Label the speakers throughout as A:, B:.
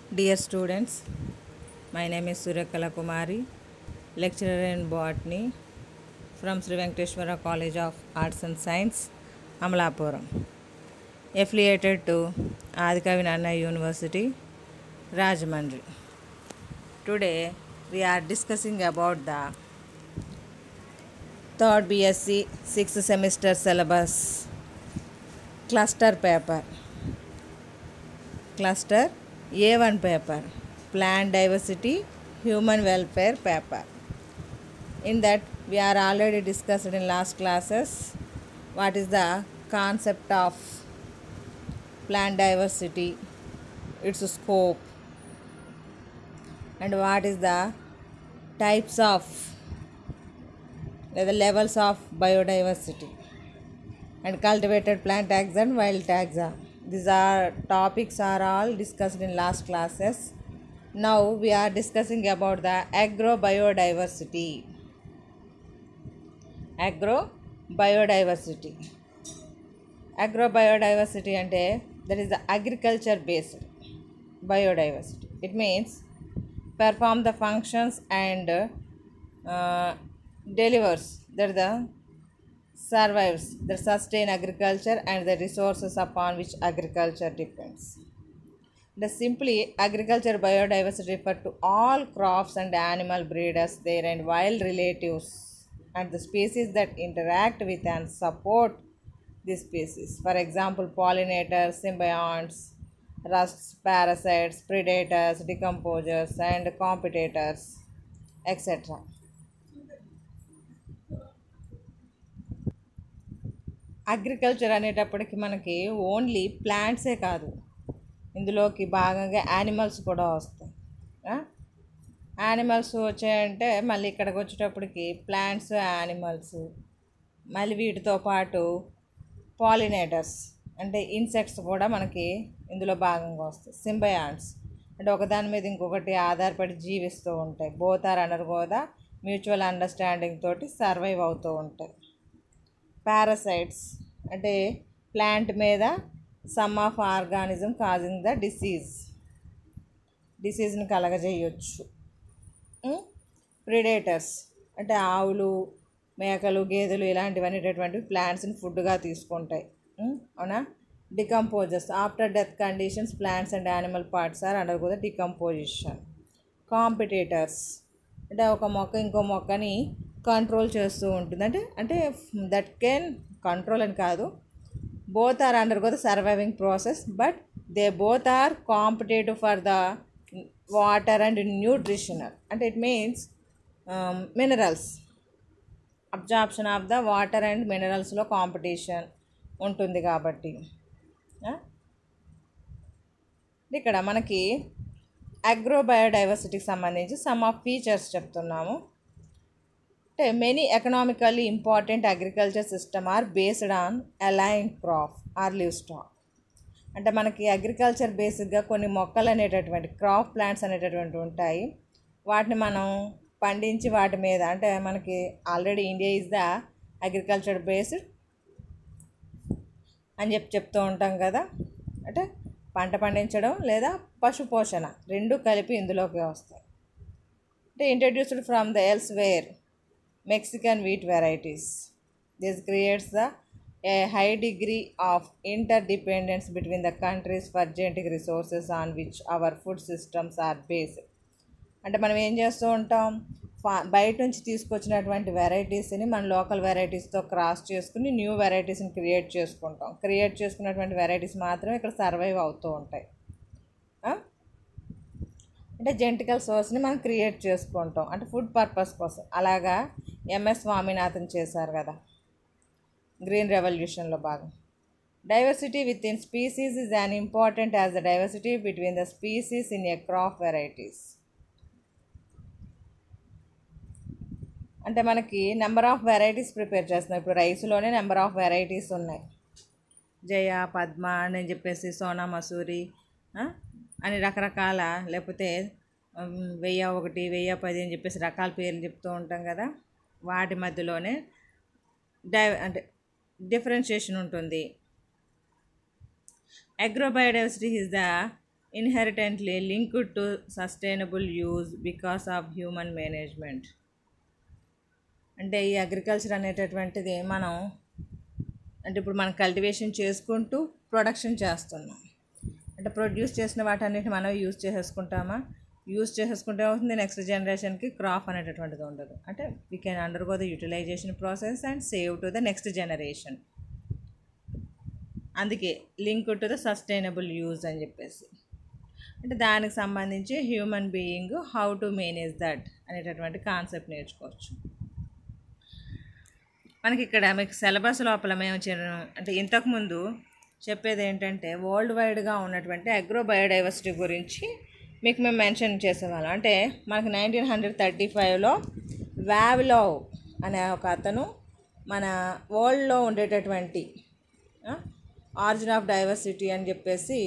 A: Dear students, my name is Suryakala Kumari, lecturer in botany from Sri Venkateshwara College of Arts and Science, Amalapuram, affiliated to Adikavi Nanna University, Rajahmundry. Today we are discussing about the third BSc sixth semester syllabus cluster paper. Cluster A1 paper, plant diversity, human welfare paper. In that we are already discussed in last classes what is the concept of plant diversity, its scope, and what is the types of the levels of biodiversity and cultivated plant taxa and wild taxa. These are topics are all discussed in last classes. Now we are discussing about the agrobiodiversity. Agrobiodiversity. Agrobiodiversity అంటే that is the agriculture based biodiversity. It means perform the functions and uh, delivers that the survives that sustain agriculture and the resources upon which agriculture depends. The simply agriculture biodiversity refer to all crops and animal breeders, their and wild relatives and the species that interact with and support these species. For example, pollinators, symbionts, rusts, parasites, predators, decomposers, and competitors, etc. Agriculture అనేటప్పటికి మనకి only ప్లాంట్సే కాదు ఇందులోకి భాగంగా animals కూడా వస్తాయి animals వచ్చాయంటే మళ్ళీ ఇక్కడికి వచ్చేటప్పటికి ప్లాంట్స్ యానిమల్స్ మళ్ళీ వీటితో పాటు పాలినేటర్స్ అంటే ఇన్సెక్ట్స్ కూడా మనకి ఇందులో భాగంగా వస్తాయి సింబయాంట్స్ అంటే ఒకదాని మీద ఇంకొకటి ఆధారపడి జీవిస్తూ ఉంటాయి both are under go the mutual understanding తోటి సర్వైవ్ అవుతూ ఉంటాయి పారాసైట్స్ అంటే ప్లాంట్ మీద some of organism causing the disease డిసీజ్ని కలగజేయొచ్చు ప్రిడేటర్స్ అంటే ఆవులు మేకలు గేదెలు ఇలాంటివనేటటువంటి ప్లాంట్స్ని ఫుడ్గా తీసుకుంటాయి అవునా decomposers after death conditions plants and animal parts are under కూడా డికంపోజిషన్ కాంపిటేటర్స్ అంటే ఒక మొక్క ఇంకో మొక్కని కంట్రోల్ చేస్తూ ఉంటుంది అంటే అంటే దట్ కెన్ కంట్రోల్ అని కాదు both are undergo the surviving process but they both are competitive for the water and nutritional అంటే it means minerals absorption of the water and మినరల్స్లో కాంపిటీషన్ ఉంటుంది కాబట్టి ఇక్కడ మనకి అగ్రోబయోడైవర్సిటీకి సంబంధించి సమ్ ఆఫ్ ఫీచర్స్ చెప్తున్నాము అంటే many economically important agriculture system are based on alien crop or livestock అంటే మనకి అగ్రికల్చర్ బేసిక్గా కొన్ని మొక్కలు అనేటటువంటి క్రాప్ ప్లాంట్స్ అనేటటువంటి ఉంటాయి వాటిని మనం పండించి వాటి మీద అంటే మనకి already India is the agriculture based అని చెప్పి చెప్తూ ఉంటాం కదా అంటే పంట పండించడం లేదా పశు పోషణ రెండు కలిపి ఇందులోకి వస్తాయి అంటే introduced from the elsewhere Mexican wheat varieties. This creates the a high degree of interdependence between the countries for genetic resources on which our food systems are based. అంటే మనం ఏం చేస్తూ ఉంటాం బయట నుంచి తీసుకొచ్చినటువంటి వెరైటీస్ని మన లోకల్ వెరైటీస్తో క్రాస్ చేసుకుని న్యూ వెరైటీస్ని క్రియేట్ చేసుకుంటాం క్రియేట్ చేసుకున్నటువంటి వెరైటీస్ మాత్రమే ఇక్కడ సర్వైవ్ అవుతూ ఉంటాయి అంటే జెంటికల్ సోర్స్ని మనం క్రియేట్ చేసుకుంటాం అంటే ఫుడ్ పర్పస్ కోసం అలాగా ఎంఎస్ స్వామినాథన్ చేశారు కదా గ్రీన్ రెవల్యూషన్లో భాగం diversity within species is an important as the diversity between the species in a crop varieties అంటే మనకి నెంబర్ ఆఫ్ వెరైటీస్ ప్రిపేర్ చేస్తున్నాం ఇప్పుడు రైస్లోనే నెంబర్ ఆఫ్ వెరైటీస్ ఉన్నాయి జయ పద్మ అని చెప్పేసి సోనా మసూరి అని రకరకాల లేకపోతే వెయ్యి ఒకటి వెయ్యి పది అని చెప్పేసి రకాల పేర్లు చెప్తూ ఉంటాం కదా వాటి మధ్యలోనే డై అంటే డిఫరెన్షియేషన్ ఉంటుంది agrobiodiversity is the inherently linked to sustainable use because of human management అంటే ఈ అగ్రికల్చర్ అనేటటువంటిది మనం అంటే ఇప్పుడు మనం కల్టివేషన్ చేసుకుంటూ ప్రొడక్షన్ చేస్తున్నాం అంటే ప్రొడ్యూస్ చేసిన వాటన్నిటిని మనం యూజ్ చేసేసుకుంటామా యూజ్ చేసేసుకుంటే అవుతుంది నెక్స్ట్ జనరేషన్కి క్రాప్ అనేటటువంటిది ఉండదు అంటే we can undergo the utilization process and save to the next generation అందుకే link to the sustainable use అని చెప్పేసి అంటే దానికి సంబంధించి human being how to manage that అనేటటువంటి కాన్సెప్ట్ నేర్చుకోవచ్చు మనకి ఇక్కడ మీకు సిలబస్ లోపల మేము చిన్న- అంటే ఇంతకుముందు చెప్పేది ఏంటంటే వరల్డ్ వైడ్గా ఉన్నటువంటి అగ్రో బయోడైవర్సిటీ గురించి మీకు మేము మెన్షన్ చేసేవాళ్ళం అంటే మనకి నైన్టీన్ హండ్రెడ్ థర్టీ ఫైవ్లో వ్యావ్లో అనే ఒక అతను మన వరల్డ్లో ఉండేటటువంటి ఆరిజిన్ ఆఫ్ డైవర్సిటీ అని చెప్పేసి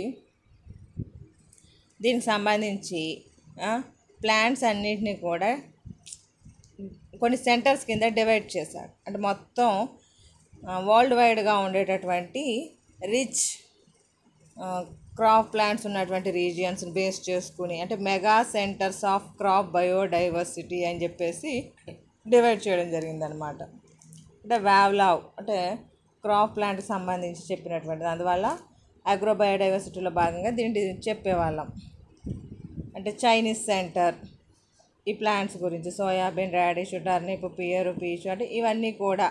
A: దీనికి సంబంధించి ప్లాంట్స్ అన్నిటిని కూడా కొన్ని సెంటర్స్ కింద డివైడ్ చేశాడు అంటే మొత్తం వరల్డ్ వైడ్గా ఉండేటటువంటి రిచ్ క్రాప్ ప్లాంట్స్ ఉన్నటువంటి రీజియన్స్ని బేస్ చేసుకుని అంటే mega centres of crop biodiversity అని చెప్పేసి డివైడ్ చేయడం జరిగిందనమాట అంటే వ్యావ్లావ్ అంటే క్రాప్ ప్లాంట్కి సంబంధించి చెప్పినటువంటిది అందువల్ల అగ్రో బయోడైవర్సిటీలో భాగంగా దీన్ని చెప్పేవాళ్ళం అంటే చైనీస్ సెంటర్ ఈ ప్లాంట్స్ గురించి soybean radish turnip pear peach అంటే ఇవన్నీ కూడా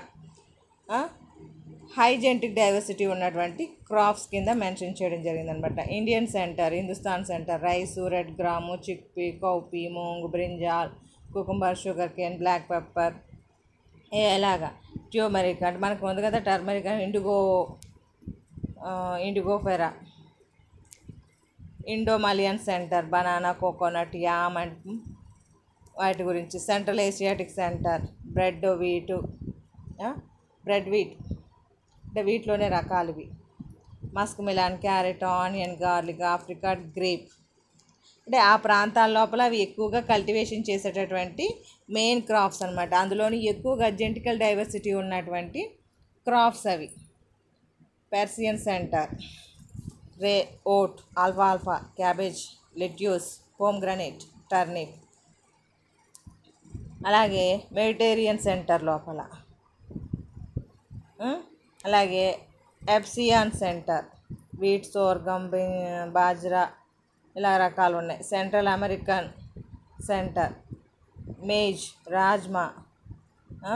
A: హైజెంటిక్ డైవర్సిటీ ఉన్నటువంటి క్రాప్స్ కింద మెన్షన్ చేయడం జరిగిందనమాట Indian centre Hindustan centre rice red gram chickpea cowpea moong brinjal cucumber sugarcane black pepper ఎలాగా ట్యూమరిక్ అంటే మనకు ఉంది కదా turmeric indigo Indigofera Indo Malayan centre banana coconut yam and వాటి గురించి Central Asiatic centre bread wheat bread wheat అంటే వీటిలోనే రకాలు ఇవి musk melon carrot onion garlic Africa grape అంటే ఆ ప్రాంతాల లోపల అవి ఎక్కువగా కల్టివేషన్ చేసేటటువంటి మెయిన్ క్రాప్స్ అనమాట అందులోని ఎక్కువగా జెంటికల్ డైవర్సిటీ ఉన్నటువంటి క్రాప్స్ అవి పెర్సియన్ సెంటర్ రే ఓట్ ఆల్ఫా ఆల్ఫా cabbage lettuce pomegranate turnip అలాగే మెడిటేరియన్ సెంటర్ లోపల ఉం? అలాగే ఎఫ్సియాన్ సెంటర్ వీట్ సోర్గం బి- బాజ్రా ఇలా రకాలు ఉన్నాయి Central American centre maize rajma ఆ?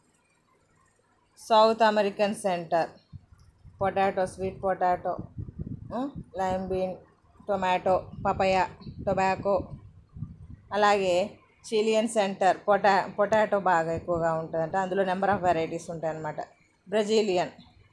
A: South American centre potato sweet potato lime bean tomato papaya tobacco అలాగే చిలియన్ సెంటర్ పొటా పొటాటో బాగా ఎక్కువగా ఉంటుందంట అందులో నెంబర్ ఆఫ్ వెరైటీస్ ఉంటాయి అన్నమాట బ్రెజిలియన్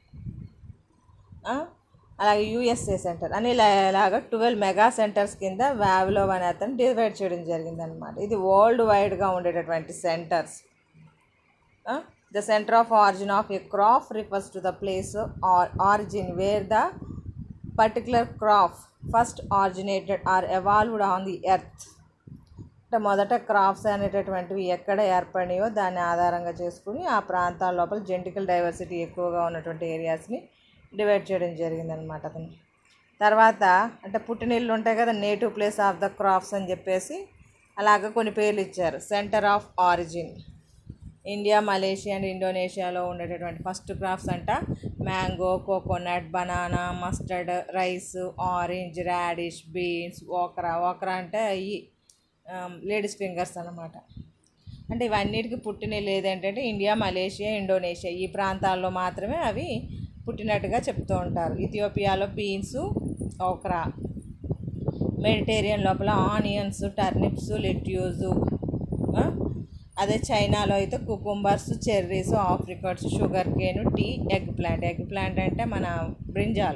A: ఆ? అలాగే యూఎస్ఏ సెంటర్ అని ఇలా ఇలాగ ట్వెల్వ్ మెగా సెంటర్స్ కింద వ్యావ్లో అనే అతను డివైడ్ చేయడం జరిగిందనమాట ఇది వరల్డ్ వైడ్గా ఉండేటటువంటి centres the centre of origin of a crop refers to the place or origin where the particular crop first originated or evolved on the earth అంటే మొదట క్రాప్స్ అనేటటువంటివి ఎక్కడ ఏర్పడినాయో దాన్ని ఆధారంగా చేసుకుని ఆ ప్రాంతాల లోపల జెంటికల్ డైవర్సిటీ ఎక్కువగా ఉన్నటువంటి ఏరియాస్ని డివైడ్ చేయడం జరిగిందనమాట అతను తర్వాత అంటే పుట్టినీళ్ళు ఉంటాయి కదా native place of the crops అని చెప్పేసి అలాగ కొన్ని పేర్లు ఇచ్చారు centre of origin India Malaysia and ఇండోనేషియాలో ఉండేటటువంటి ఫస్ట్ క్రాప్స్ అంట mango coconut banana mustard rice orange radish beans okra okra అంటే ఈ లేడీస్ ఫింగర్స్ అన్నమాట అంటే ఇవన్నిటికి పుట్టినీళ్ళు ఏదేంటంటే ఇండియా మలేషియా ఇండోనేషియా ఈ ప్రాంతాల్లో మాత్రమే అవి పుట్టినట్టుగా చెప్తూ ఉంటారు ఇథియోపియాలో బీన్స్ ఓక్రా మెడిటేరియన్ లోపల ఆనియన్స్ టర్నిప్స్ లెట్యూజు అదే చైనాలో అయితే cucumbers cherries apricots sugar cane tea eggplant eggplant అంటే మన brinjal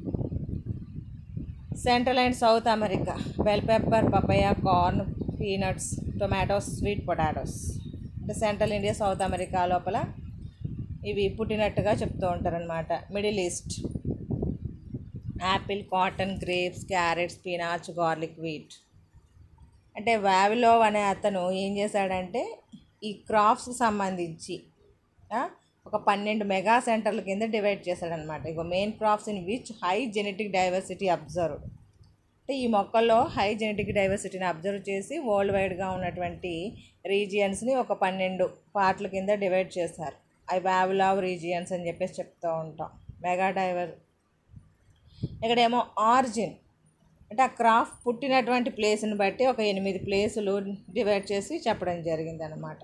A: Central and South America bell pepper papaya corn peanuts tomatoes sweet potatoes అంటే సెంట్రల్ ఇండియా సౌత్ అమెరికా లోపల ఇవి పుట్టినట్టుగా చెప్తూ ఉంటారనమాట Middle East apple cotton grapes carrots spinach garlic wheat అంటే Vavilov అనే అతను ఏం చేశాడంటే ఈ క్రాప్స్కి సంబంధించి ఆ, ఒక పన్నెండు మెగా సెంటర్ల కింద డివైడ్ చేశాడనమాట ఇక main crops in which high genetic diversity observed అంటే ఈ మొక్కల్లో హై జెనెటిక్ డైవర్సిటీని అబ్జర్వ్ చేసి వరల్డ్ వైడ్గా ఉన్నటువంటి రీజియన్స్ని ఒక పన్నెండు పార్ట్ల కింద డివైడ్ చేశారు అవి బ్యాబులావ్ రీజియన్స్ అని చెప్పేసి చెప్తూ ఉంటాం మెగా డైవర్ ఇక్కడేమో ఆరిజిన్ అంటే ఆ క్రాఫ్ట్ పుట్టినటువంటి ప్లేస్ని బట్టి ఒక ఎనిమిది ప్లేసులు డివైడ్ చేసి చెప్పడం జరిగింది అనమాట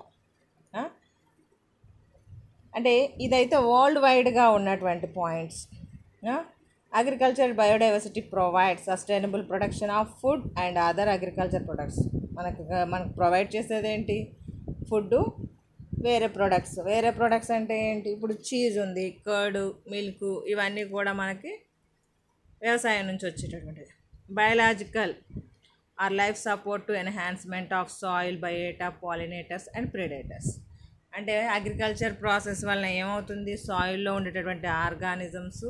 A: అంటే ఇదైతే వరల్డ్ వైడ్గా ఉన్నటువంటి points agriculture biodiversity provide sustainable production of food and other agriculture products మనకు మనకు ప్రొవైడ్ చేసేది ఏంటి ఫుడ్ వేరే ప్రొడక్ట్స్ వేరే ప్రొడక్ట్స్ అంటే ఏంటి ఇప్పుడు చీజ్ ఉంది కర్డ్ మిల్క్ ఇవన్నీ కూడా మనకి వ్యవసాయం నుంచి వచ్చేటటువంటిది biological or life support to enhancement of soil biota pollinators and predators అంటే అగ్రికల్చర్ ప్రాసెస్ వలన ఏమవుతుంది సాయిల్లో ఉండేటటువంటి ఆర్గానిజమ్స్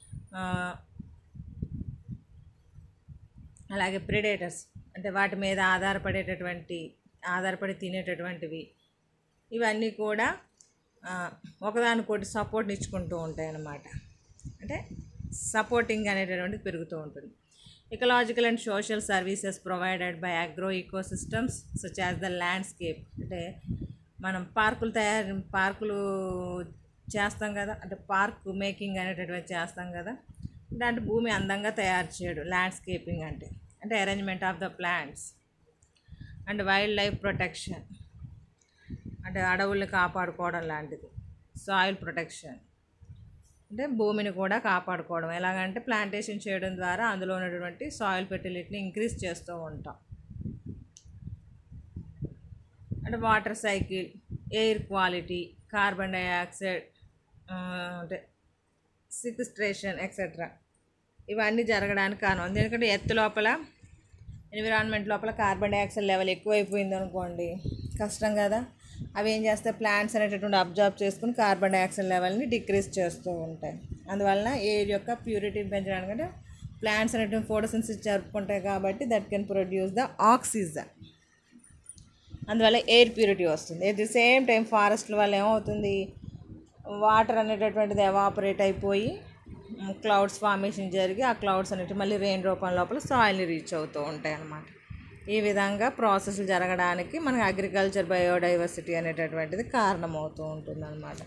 A: అలాగే ప్రిడేటర్స్ అంటే వాటి మీద ఆధారపడేటటువంటి ఆధారపడి తినేటటువంటివి ఇవన్నీ కూడా ఒకదానికొకటి సపోర్ట్ ఇచ్చుకుంటూ ఉంటాయి అన్నమాట అంటే సపోర్టింగ్ అనేటటువంటిది పెరుగుతూ ఉంటుంది ecological and social services provided by agro ecosystems such as the landscape అంటే మనం పార్కులు తయారు పార్కులు చేస్తాం కదా అంటే పార్క్ మేకింగ్ అనేటటువంటి చేస్తాం కదా అంటే భూమి అందంగా తయారు చేయడం ల్యాండ్స్కేపింగ్ అంటే అంటే arrangement of the plants and wildlife protection అంటే అడవుల్ని కాపాడుకోవడం లాంటిది సాయిల్ ప్రొటెక్షన్ అంటే భూమిని కూడా కాపాడుకోవడం ఎలాగంటే ప్లాంటేషన్ చేయడం ద్వారా అందులో ఉన్నటువంటి సాయిల్ ఫెర్టిలిటీని ఇంక్రీజ్ చేస్తూ ఉంటాం అంటే water cycle air quality carbon dioxide అంటే సిక్స్ట్రేషన్ ఎక్సెట్రా ఇవన్నీ జరగడానికి కారణం ఉంది ఎందుకంటే ఎత్తు లోపల ఎన్విరాన్మెంట్ లోపల కార్బన్ డైఆక్సైడ్ లెవెల్ ఎక్కువైపోయింది అనుకోండి కష్టం కదా అవి ఏం చేస్తాయి ప్లాంట్స్ అనేటటువంటి అబ్జర్వ్ చేసుకుని కార్బన్ డైఆక్సైడ్ లెవెల్ని డిక్రీజ్ చేస్తూ ఉంటాయి అందువలన ఎయిర్ యొక్క ప్యూరిటీని పెంచడానికి అంటే ప్లాంట్స్ అనేటువంటి ఫోటోసిన్సిస్ జరుపుకుంటాయి కాబట్టి that can produce the oxygen అందువల్ల ఎయిర్ ప్యూరిటీ వస్తుంది ఎట్ ది సేమ్ టైం ఫారెస్ట్ల వల్ల ఏమవుతుంది వాటర్ అనేటటువంటిది ఎవాపరేట్ అయిపోయి క్లౌడ్స్ ఫార్మేషన్ జరిగి ఆ క్లౌడ్స్ అనేవి మళ్ళీ రెయిన్ రూపం లోపల సాయిల్ని రీచ్ అవుతూ ఉంటాయి అన్నమాట ఈ విధంగా ప్రాసెస్ జరగడానికి మనకి అగ్రికల్చర్ బయోడైవర్సిటీ అనేటటువంటిది కారణమవుతూ ఉంటుంది అనమాట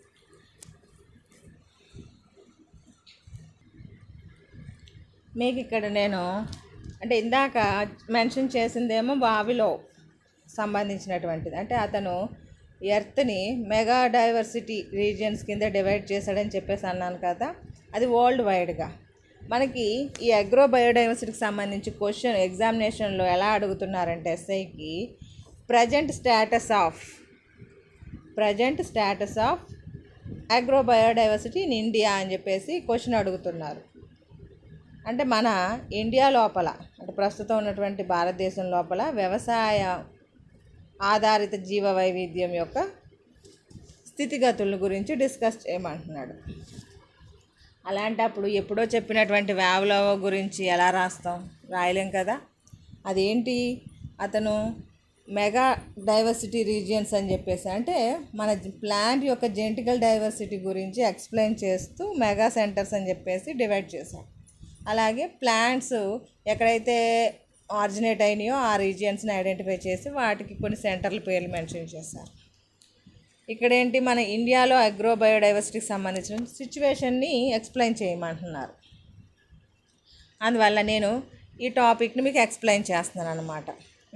A: మీకు ఇక్కడ నేను అంటే ఇందాక మెన్షన్ చేసిందేమో బావిలో సంబంధించినటువంటిది అంటే అతను ఎర్త్ని మెగా డైవర్సిటీ రీజియన్స్ కింద డివైడ్ చేశాడని చెప్పేసి అన్నాను కదా అది వరల్డ్ వైడ్గా మనకి ఈ అగ్రో బయోడైవర్సిటీకి సంబంధించి క్వశ్చన్ ఎగ్జామినేషన్లో ఎలా అడుగుతున్నారంటే ఎస్ఐకి present status of present status of agro biodiversity in India అని చెప్పేసి క్వశ్చన్ అడుగుతున్నారు అంటే మన ఇండియా లోపల అంటే ప్రస్తుతం ఉన్నటువంటి భారతదేశం లోపల వ్యవసాయ ఆధారిత జీవ వైవిధ్యం యొక్క స్థితిగతుల గురించి డిస్కస్ చేయమంటున్నాడు అలాంటప్పుడు ఎప్పుడో చెప్పినటువంటి వ్యావుల గురించి ఎలా రాస్తాం రాయలేం కదా అదేంటి అతను మెగా డైవర్సిటీ రీజియన్స్ అని చెప్పేసి అంటే మన ప్లాంట్ యొక్క జెనటికల్ డైవర్సిటీ గురించి ఎక్స్ప్లెయిన్ చేస్తూ మెగా సెంటర్స్ అని చెప్పేసి డివైడ్ చేశాం అలాగే ప్లాంట్స్ ఎక్కడైతే ఆరిజినేట్ అయినాయో ఆ రీజియన్స్ని ఐడెంటిఫై చేసి వాటికి కొన్ని సెంటర్ల పేర్లు మెన్షన్ చేశారు ఇక్కడ ఏంటి మన ఇండియాలో అగ్రో బయోడైవర్సిటీకి సంబంధించిన సిచ్యువేషన్ని ఎక్స్ప్లెయిన్ చేయమంటున్నారు అందువల్ల నేను ఈ టాపిక్ని మీకు ఎక్స్ప్లెయిన్ చేస్తున్నాను అనమాట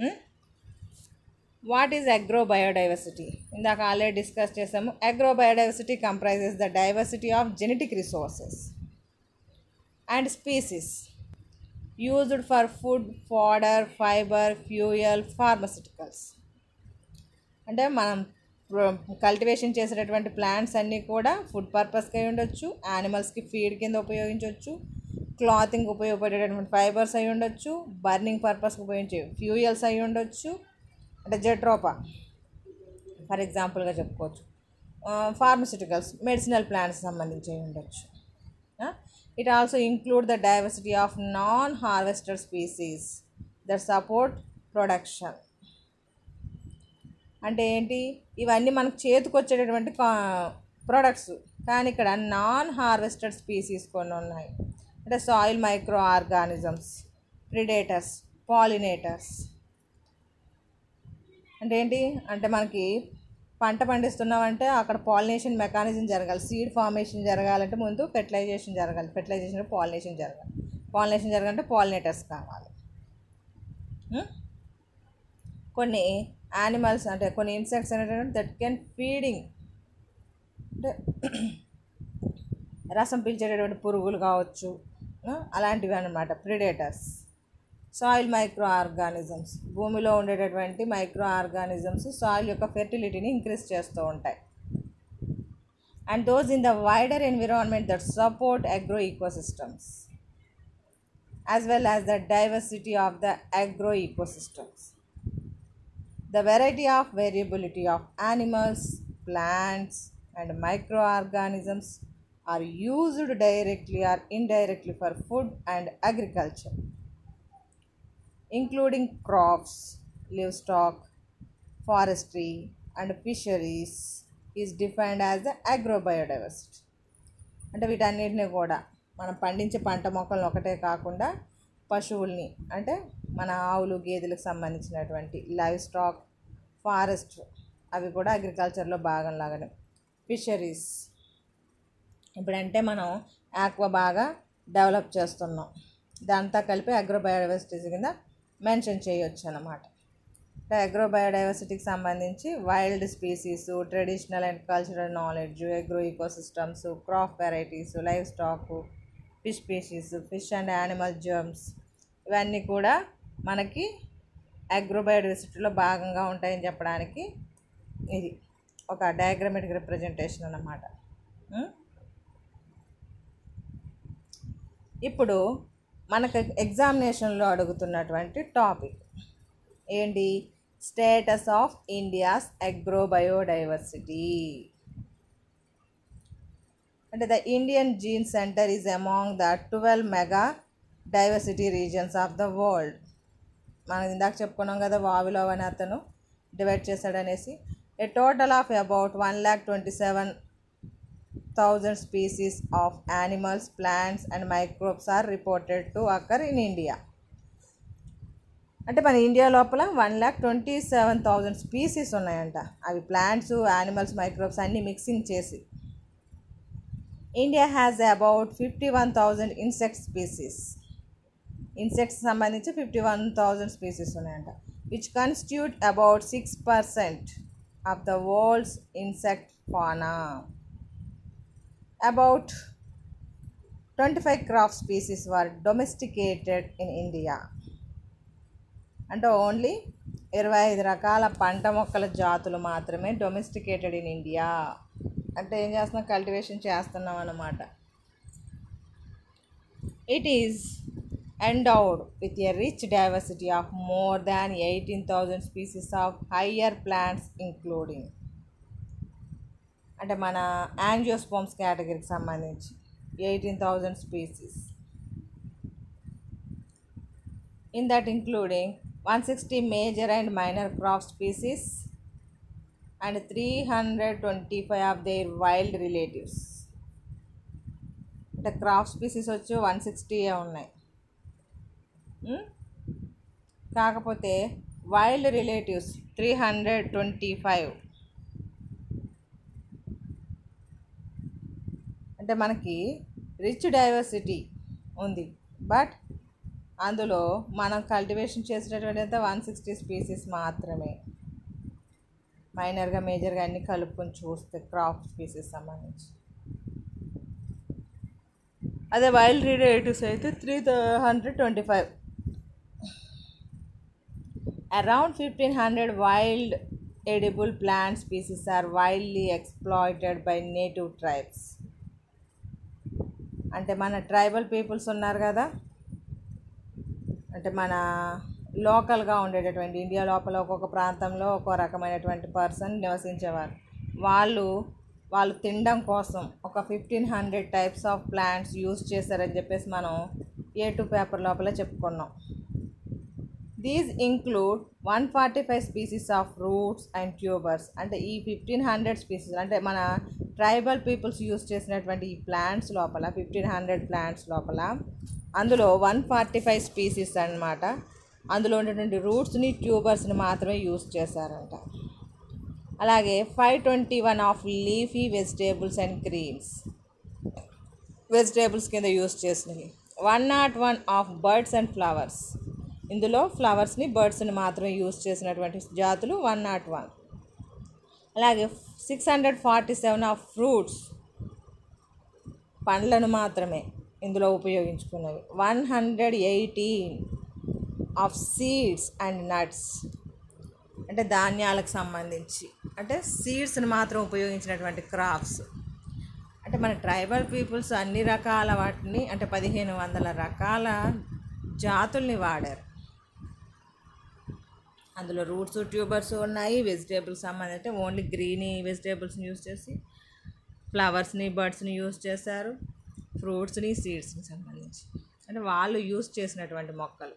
A: వాట్ ఈజ్ అగ్రో బయోడైవర్సిటీ ఇందాక ఆల్రెడీ డిస్కస్ చేసాము agro biodiversity comprises the diversity of genetic resources and species used for food fodder fibre fuel pharmaceuticals అంటే మనం కల్టివేషన్ చేసేటటువంటి ప్లాంట్స్ అన్నీ కూడా ఫుడ్ పర్పస్కి అయి ఉండొచ్చు యానిమల్స్కి ఫీడ్ కింద ఉపయోగించవచ్చు క్లాతింగ్ ఉపయోగపడేటటువంటి ఫైబర్స్ అయి ఉండొచ్చు బర్నింగ్ పర్పస్కి ఉపయోగించే ఫ్యూయల్స్ అయి ఉండొచ్చు అంటే జెట్రోపా ఫర్ ఎగ్జాంపుల్గా చెప్పుకోవచ్చు ఫార్మసిటికల్స్ మెడిసినల్ ప్లాంట్స్ సంబంధించి అయి ఉండొచ్చు it also include the diversity of non harvester species that support production అంటే ఏంటి ఇవన్నీ మనకు చేతికి వచ్చేటటువంటి ప్రొడక్ట్స్ కానీ ఇక్కడ నాన్ హార్వెస్టెడ్ స్పీసీస్ కొన్ని ఉన్నాయి అంటే soil microorganisms predators pollinators అంటే ఏంటి అంటే మనకి పంట పండిస్తున్నామంటే అక్కడ పాలినేషన్ మెకానిజం జరగాలి సీడ్ ఫార్మేషన్ జరగాలంటే ముందు ఫెర్టిలైజేషన్ జరగాలి ఫెర్టిలైజేషన్ పాలినేషన్ జరగాలి పాలినేషన్ జరగాలంటే పాలినేటర్స్ కావాలి ఉం? కొన్ని యానిమల్స్ అంటే కొన్ని ఇన్సెక్ట్స్ అనేటువంటి దట్ కెన్ ఫీడింగ్ అంటే రసం పీల్చేటటువంటి పురుగులు కావచ్చు ఆ, అలాంటివి అన్నమాట ప్రిడేటర్స్ సాయిల్ మైక్రో ఆర్గానిజమ్స్ భూమిలో ఉండేటటువంటి మైక్రో ఆర్గానిజమ్స్ సాయిల్ యొక్క ఫెర్టిలిటీని ఇంక్రీజ్ చేస్తూ ఉంటాయి and those in the wider environment that support agro ecosystems as well as the diversity of the agro ecosystems The variety of variability of animals, plants, and microorganisms are used directly or indirectly for food and agriculture, including crops, livestock, forestry, and fisheries, is defined as the agrobiodiversity. అంటే వీటన్నిటిని కూడా మనం పండించే పంట మొక్కలను ఒకటే కాకుండా పశువుల్ని అంటే మన ఆవులు గేదెలకు సంబంధించినటువంటి లైవ్ స్టాక్ ఫారెస్ట్ అవి కూడా అగ్రికల్చర్లో భాగంలాగానే ఫిషరీస్ ఇప్పుడంటే మనం ఆక్వా బాగా డెవలప్ చేస్తున్నాం దాంతో కలిపి అగ్రోబయోడైవర్సిటీస్ కింద మెన్షన్ చేయొచ్చు అన్నమాట అంటే అగ్రోబయోడైవర్సిటీకి సంబంధించి wild species traditional and cultural knowledge agro ecosystems crop varieties livestock fish species fish and animal germs ఇవన్నీ కూడా మనకి అగ్రోబయోడైవర్సిటీలో భాగంగా ఉంటాయని చెప్పడానికి ఇది ఒక డయాగ్రమెటిక్ రిప్రజెంటేషన్ అన్నమాట ఉం? ఇప్పుడు మనకు ఎగ్జామినేషన్లో అడుగుతున్నటువంటి టాపిక్ ఏంటి స్టేటస్ ఆఫ్ ఇండియాస్ అగ్రోబయోడైవర్సిటీ అంటే the Indian gene centre is among the twelve mega diversity regions of the world మనం ఇందాక చెప్పుకున్నాం కదా వావిలో అని అతను డివైడ్ చేశాడనేసి a total of about one lakh twenty seven thousand species of animals plants and microbes are reported to occur in India అంటే మన India లోపల one lakh twenty seven thousand species ఉన్నాయంట అవి ప్లాంట్స్ యానిమల్స్ మైక్రోబ్స్ అన్నీ mixing చేసి India has about fifty one thousand insect species insects సంబంధించి fifty one thousand species ఉన్నాయంట which constitute about six percent of the world's insect fauna about twenty five crop species were domesticated in India అంటే only ఇరవై ఐదు రకాల పంట మొక్కల జాతులు మాత్రమే డొమెస్టికేటెడ్ ఇన్ ఇండియా అంటే ఏం చేస్తున్నాం కల్టివేషన్ చేస్తున్నాం అన్నమాట it is endowed with a rich diversity of more than eighteen thousand species of higher plants including అంటే మన యాంజియోస్పోమ్స్ కేటగిరీకి సంబంధించి eighteen thousand species in that including 160 major and minor crop species and 325 of their wild relatives అంటే crop species వచ్చి one sixty ఉన్నాయి ఉం? కాకపోతే wild relatives three hundred twenty five అంటే మనకి రిచ్ డైవర్సిటీ ఉంది బట్ అందులో మనం కల్టివేషన్ చేసేటటువంటి అంతా వన్ సిక్స్టీ స్పీసీస్ మాత్రమే మైనర్గా మేజర్గా అన్నీ కలుపుకొని చూస్తే క్రాప్ స్పీసీస్ సంబంధించి అదే వైల్డ్ రిలేటివ్స్ అయితే three hundred twenty five around fifteen hundred wild edible plant species are wildly exploited by native tribes అంటే మన ట్రైబల్ పీపుల్స్ ఉన్నారు కదా అంటే మన లోకల్గా ఉండేటటువంటి ఇండియా లోపల ఒక్కొక్క ప్రాంతంలో ఒక్కో రకమైనటువంటి పర్సన్ నివసించేవారు వాళ్ళు వాళ్ళు తినడం కోసం ఒక fifteen hundred types of plants use చేశారని చెప్పేసి మనం ఏ టూ పేపర్ లోపల చెప్పుకున్నాం these include one forty five species of roots and tubers అంటే ఈ ఫిఫ్టీన్ హండ్రెడ్ స్పీసీస్ అంటే మన ట్రైబల్ పీపుల్స్ యూస్ చేసినటువంటి ఈ ప్లాంట్స్ లోపల ఫిఫ్టీన్ హండ్రెడ్ ప్లాంట్స్ లోపల అందులో వన్ ఫార్టీ ఫైవ్ స్పీసీస్ అన్నమాట అందులో ఉన్నటువంటి రూట్స్ని ట్యూబర్స్ని మాత్రమే యూస్ చేశారంట అలాగే five twenty one of leafy vegetables and greens vegetables కింద యూస్ చేసినవి one naught one of birds and flowers ఇందులో ఫ్లవర్స్ని బర్డ్స్ని మాత్రమే యూస్ చేసినటువంటి జాతులు వన్ నాట్ వన్ అలాగే six hundred forty seven of fruits పండ్లను మాత్రమే ఇందులో ఉపయోగించుకున్నవి one hundred eighteen of seeds and nuts అంటే ధాన్యాలకు సంబంధించి అంటే సీడ్స్ని మాత్రం ఉపయోగించినటువంటి క్రాప్స్ అంటే మన ట్రైబల్ పీపుల్స్ అన్ని రకాల వాటిని అంటే పదిహేను వందల రకాల జాతుల్ని వాడారు అందులో రూట్స్ ట్యూబర్స్ ఉన్నాయి వెజిటేబుల్స్ సంబంధించి అంటే ఓన్లీ గ్రీనీ వెజిటేబుల్స్ని యూస్ చేసి ఫ్లవర్స్ని బర్డ్స్ని యూస్ చేశారు ఫ్రూట్స్ని సీడ్స్ని సంబంధించి అంటే వాళ్ళు యూస్ చేసినటువంటి మొక్కలు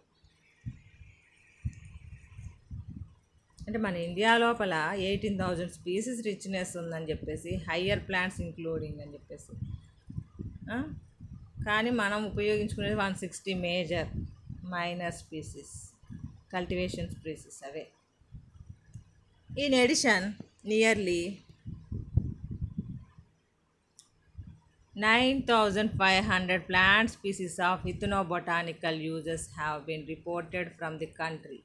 A: అంటే మన ఇండియా లోపల ఎయిటీన్ థౌజండ్ స్పీసీస్ రిచ్నెస్ ఉందని చెప్పేసి హయ్యర్ ప్లాంట్స్ ఇంక్లూడింగ్ అని చెప్పేసి ఆ? కానీ మనం ఉపయోగించుకునేది one sixty major minor species cultivation species అవే in addition nearly nine thousand five hundred plant species of ethnobotanical uses have been reported from the country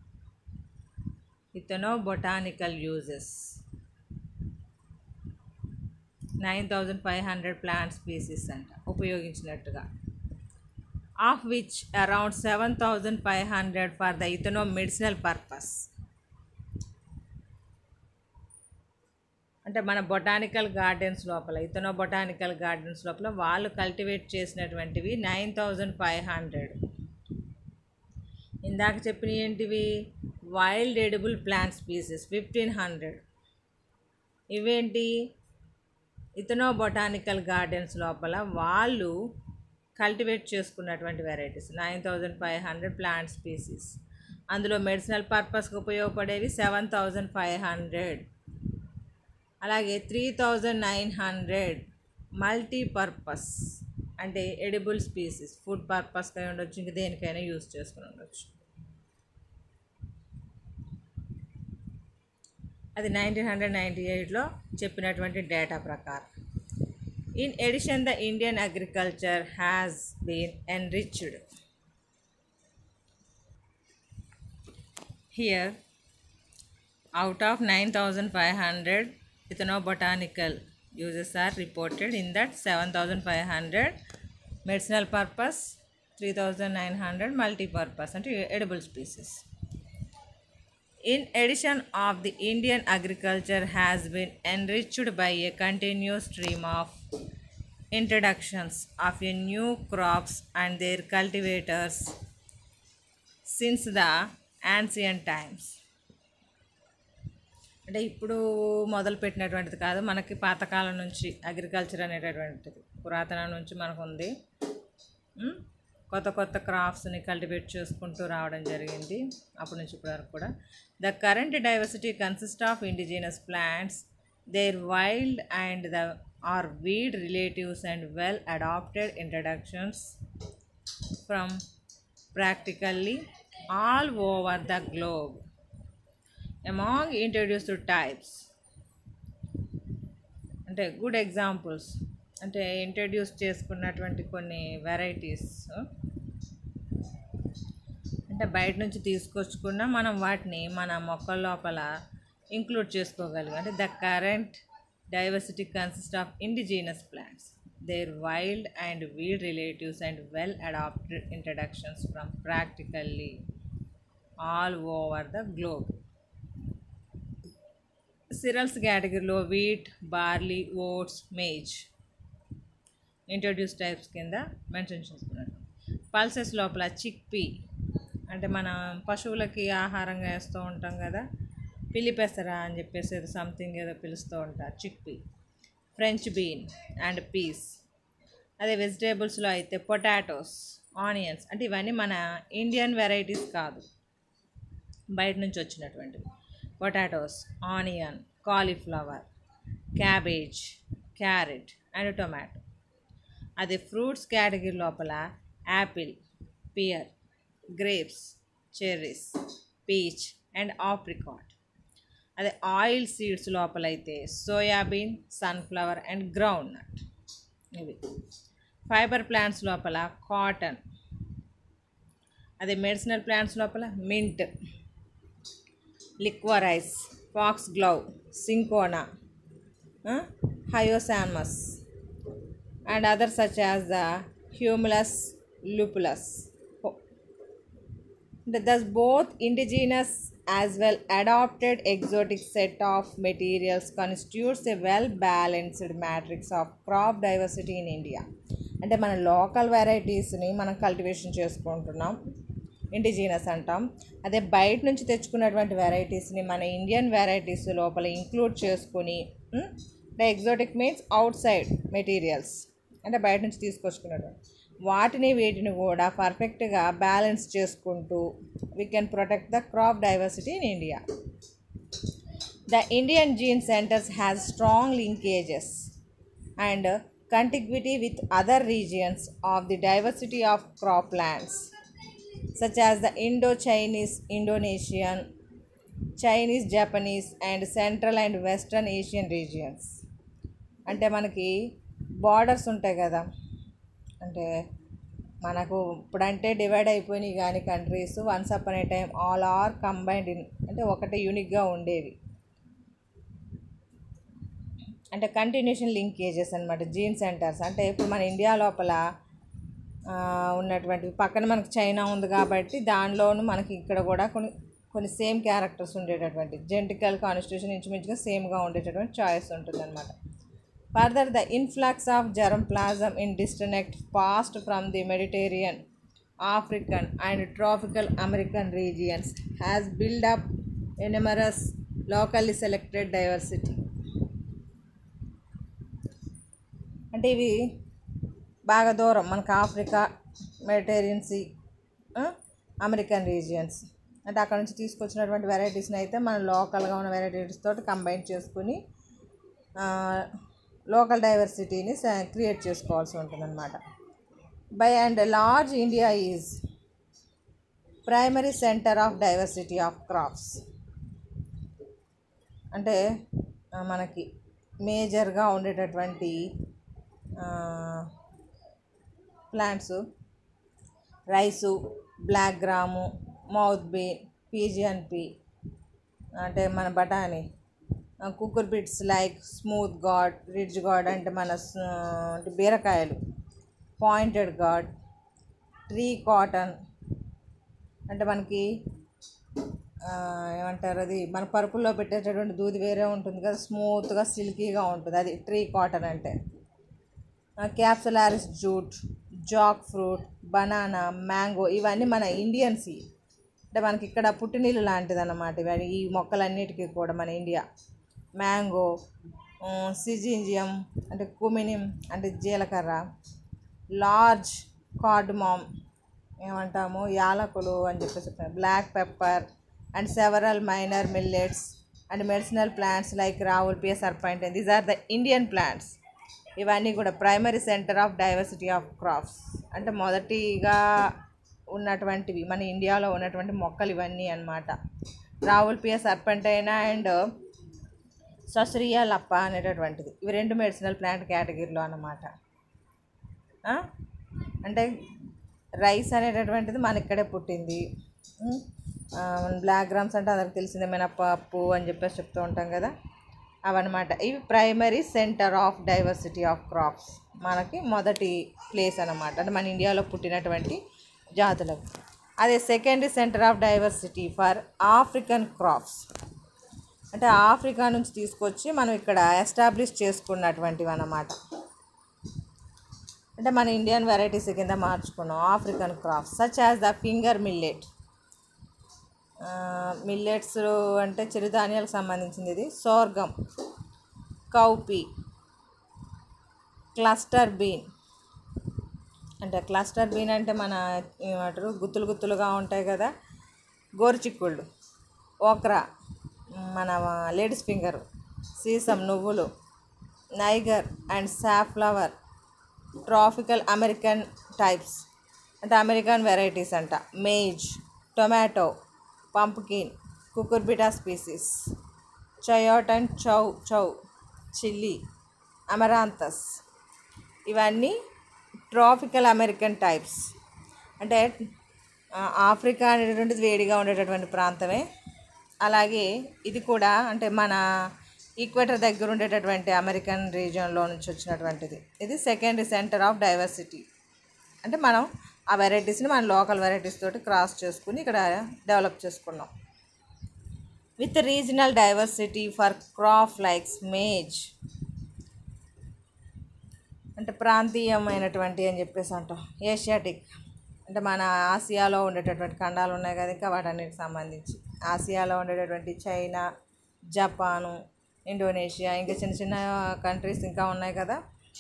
A: ethnobotanical uses nine thousand five hundred plant species అంట ఉపయోగించినట్టుగా of which around seven thousand five hundred for the ethno medicinal purpose అంటే మన botanical gardens లోపల ఇతనో botanical gardens లోపల వాళ్ళు cultivate చేసినటువంటివి nine thousand five hundred ఇందాక చెప్పిన ఏంటివి wild edible plant species fifteen hundred ఇవేంటి ఇతనో బొటానికల్ గార్డెన్స్ లోపల వాళ్ళు కల్టివేట్ చేసుకున్నటువంటి varieties nine thousand five hundred plant species అందులో మెడిసినల్ పర్పస్కి ఉపయోగపడేవి సెవెన్ థౌజండ్ ఫైవ్ హండ్రెడ్ అలాగే three thousand nine hundred multipurpose అంటే ఎడిబుల్ స్పీసీస్ ఫుడ్ పర్పస్కి అయి ఉండొచ్చు ఇంక దేనికైనా యూస్ చేసుకుని ఉండొచ్చు అది నైన్టీన్ హండ్రెడ్ నైంటీ ఎయిట్లో చెప్పినటువంటి డేటా ప్రకారం in addition the Indian agriculture has been enriched here out of 9500 ethnobotanical uses are reported in that 7500 medicinal purpose 3900 multi-purpose and edible species in addition of the indian agriculture has been enriched by a continuous stream of introductions of a new crops and their cultivators since the ancient times అంటే ఇప్పుడు మొదలు పెట్టినటువంటిది కాదు మనకి పాతకాలం నుంచి agriculture అనేటటువంటిది పురాతనం నుంచి మనకు ఉంది ఉమ్, కొత్త కొత్త క్రాప్స్ని కల్టివేట్ చేసుకుంటూ రావడం జరిగింది అప్పటి నుంచి ఇప్పటి వరకు కూడా the current diversity consist of indigenous plants their wild and the or weed relatives and well adapted introductions from practically all over the globe among introduced types అంటే గుడ్ ఎగ్జాంపుల్స్ అంటే ఇంట్రడ్యూస్ చేసుకున్నటువంటి కొన్ని వెరైటీస్ అంటే బయట నుంచి తీసుకొచ్చుకున్న మనం వాటిని మన మొక్కల లోపల ఇంక్లూడ్ చేసుకోగలిగాం అంటే the current diversity consist of indigenous plants their wild and weed relatives and well adapted introductions from practically all over the globe cereals కేటగిరీలో wheat barley oats maize introduce types కింద మెన్షన్ చేసుకున్నాడు pulses లోపల చిక్ P అంటే మనం పశువులకి ఆహారంగా వేస్తూ ఉంటాం కదా పిల్లి పెసర అని చెప్పేసి ఏదో సంథింగ్ ఏదో పిలుస్తూ ఉంటారు chickpea French bean and peas అదే వెజిటేబుల్స్లో అయితే పొటాటోస్ ఆనియన్స్ అంటే ఇవన్నీ మన ఇండియన్ వెరైటీస్ కాదు బయట నుంచి వచ్చినటువంటివి potatoes onion cauliflower cabbage carrot and tomato అదే ఫ్రూట్స్ కేటగిరీ లోపల apple pear grapes cherries peach and apricot అదే ఆయిల్ సీడ్స్ లోపలైతే soybean sunflower and groundnut ఇవి ఫైబర్ ప్లాంట్స్ లోపల కాటన్ అదే మెడిసినల్ ప్లాంట్స్ లోపల mint liquorice foxglove cinchona hyoscyamus and other such as the humulus lupulus thus both indigenous as well adopted exotic set of materials constitutes a well balanced matrix of crop diversity in India అంటే మన local వెరైటీస్ని మనం cultivation చేసుకుంటున్నాం indigenous అంటాం అదే బయట నుంచి తెచ్చుకున్నటువంటి వెరైటీస్ని మన ఇండియన్ వెరైటీస్ లోపల ఇంక్లూడ్ చేసుకుని the exotic means outside materials అంటే బయట నుంచి తీసుకొచ్చుకున్నటువంటి వాటిని వీటిని కూడా పర్ఫెక్ట్గా బ్యాలెన్స్ చేసుకుంటూ we can protect the crop diversity in India the Indian gene centres has strong linkages and contiguity with other regions of the diversity of croplands such as the Indo-Chinese, Indonesian, Chinese, Japanese and Central and Western Asian regions. అంటే మనకి borders ఉంటాయి కదా అంటే మనకు ఇప్పుడంటే divide అయిపోయినాయి కానీ countries once up a time all are combined in అంటే ఒకటే యూనిక్గా ఉండేవి అంటే కంటిన్యూషన్ లింకేజెస్ అనమాట జీన్ సెంటర్స్ అంటే ఇప్పుడు మన ఇండియా లోపల ఆ, ఉన్నటువంటి పక్కన మనకి చైనా ఉంది కాబట్టి దానిలోను మనకి ఇక్కడ కూడా కొన్ని కొన్ని సేమ్ క్యారెక్టర్స్ ఉండేటటువంటి జెంటికల్ కాన్స్టిట్యూషన్ ఇంచుమించుగా సేమ్గా ఉండేటటువంటి చాయిస్ ఉంటుందన్నమాట further the influx of germplasm in distant past from the Mediterranean African and tropical American regions has build up enormous locally selected diversity అంటే ఇవి బాగా దూరం మనకు Africa Mediterranean sea American regions అంటే అక్కడ నుంచి తీసుకొచ్చినటువంటి వెరైటీస్ని అయితే మనం లోకల్గా ఉన్న వెరైటీస్ తోటి కంబైన్ చేసుకుని లోకల్ డైవర్సిటీని క్రియేట్ చేసుకోవాల్సి ఉంటుందన్నమాట by and large India is primary centre of diversity of crops అంటే ఆ, మనకి మేజర్గా ఉండేటటువంటి plants rice black gram moth bean pigeon pea అంటే మన బఠానీ cucurbits like smooth gourd ridge gourd అంటే మన స- అంటే బీరకాయలు పాయింటెడ్ గాడ్ ట్రీ కాటన్ అంటే మనకి ఆ, ఏమంటారు అది మన పరుపుల్లో పెట్టేటటువంటి దూది వేరే ఉంటుంది కదా స్మూత్గా సిల్కీగా ఉంటుంది అది ట్రీ కాటన్ అంటే capsularis jute jackfruit banana mango ఇవన్నీ మన ఇండియన్స్ అంటే మనకి ఇక్కడ పుట్టినీళ్ళు లాంటిది అన్నమాట ఇవన్నీ ఈ మొక్కలన్నిటికీ కూడా మన ఇండియా మ్యాంగో సిజింజియం అంటే కుమినియం అంటే జీలకర్ర లార్జ్ కార్డుమామ్ ఏమంటాము యాలకులు అని చెప్పేసి black pepper and several minor millets and medicinal plants like rauvolfia serpentina these are the Indian plants ఇవన్నీ కూడా primary centre of diversity of crops అంటే మొదటిగా ఉన్నటువంటివి మన ఇండియాలో ఉన్నటువంటి మొక్కలు ఇవన్నీ అన్నమాట రావుల్ పియ సర్పెంటైనా అండ్ సస్రియా లప్ప అనేటటువంటిది ఇవి రెండు మెడిసినల్ ప్లాంట్ కేటగిరీలో అన్నమాట ఆ? అంటే రైస్ అనేటటువంటిది మన ఇక్కడే పుట్టింది ఉమ్, ఆ, బ్లాక్ గ్రామ్స్ అంటే అందరికి తెలిసిందే మినపప్పు అని చెప్పేసి చెప్తూ ఉంటాం కదా అవన్నమాట ఇవి primary centre of diversity of crops మనకి మొదటి ప్లేస్ అన్నమాట అంటే మన ఇండియాలో పుట్టినటువంటి జాతులకు అదే secondary centre of diversity for African crops అంటే ఆఫ్రికా నుంచి తీసుకొచ్చి మనం ఇక్కడ ఎస్టాబ్లిష్ చేసుకున్నటువంటివి అన్నమాట అంటే మన ఇండియన్ వెరైటీస్ కింద మార్చుకున్నాం African crops such as the finger millet millets అంటే చిరుధాన్యాలకు సంబంధించింది ఇది సోర్గం కౌపి క్లస్టర్ బీన్ అంటే క్లస్టర్ బీన్ అంటే మన ఏమంటారు గుత్తులు గుత్తులుగా ఉంటాయి కదా గోరుచిక్కుళ్ళు ఓక్రా మన లేడీస్ ఫింగర్ సీసం నువ్వులు niger and safflower tropical American types అంటే అమెరికన్ వెరైటీస్ అంట maize tomato pumpkin cucurbita species chayote and chow chow chilli amaranthus ఇవన్నీ ట్రాపికల్ అమెరికన్ టైప్స్ అంటే ఆ, ఆఫ్రికా అనేటటువంటిది వేడిగా ఉండేటటువంటి ప్రాంతమే అలాగే ఇది కూడా అంటే మన ఈక్వేటర్ దగ్గర ఉండేటటువంటి అమెరికన్ రీజియన్లో నుంచి వచ్చినటువంటిది ఇది సెకండరీ సెంటర్ ఆఫ్ డైవర్సిటీ అంటే మనం ఆ వెరైటీస్ని మన లోకల్ వెరైటీస్ తోటి క్రాస్ చేసుకుని ఇక్కడ డెవలప్ చేసుకున్నాం with regional diversity for crop likes maize అంటే ప్రాంతీయమైనటువంటి అని చెప్పేసి అంటాం ఏషియాటిక్ అంటే మన ఆసియాలో ఉండేటటువంటి ఖండాలు ఉన్నాయి కదా ఇంకా వాటన్నిటికి సంబంధించి ఆసియాలో ఉండేటటువంటి చైనా జపాను ఇండోనేషియా ఇంకా చిన్న చిన్న కంట్రీస్ ఇంకా ఉన్నాయి కదా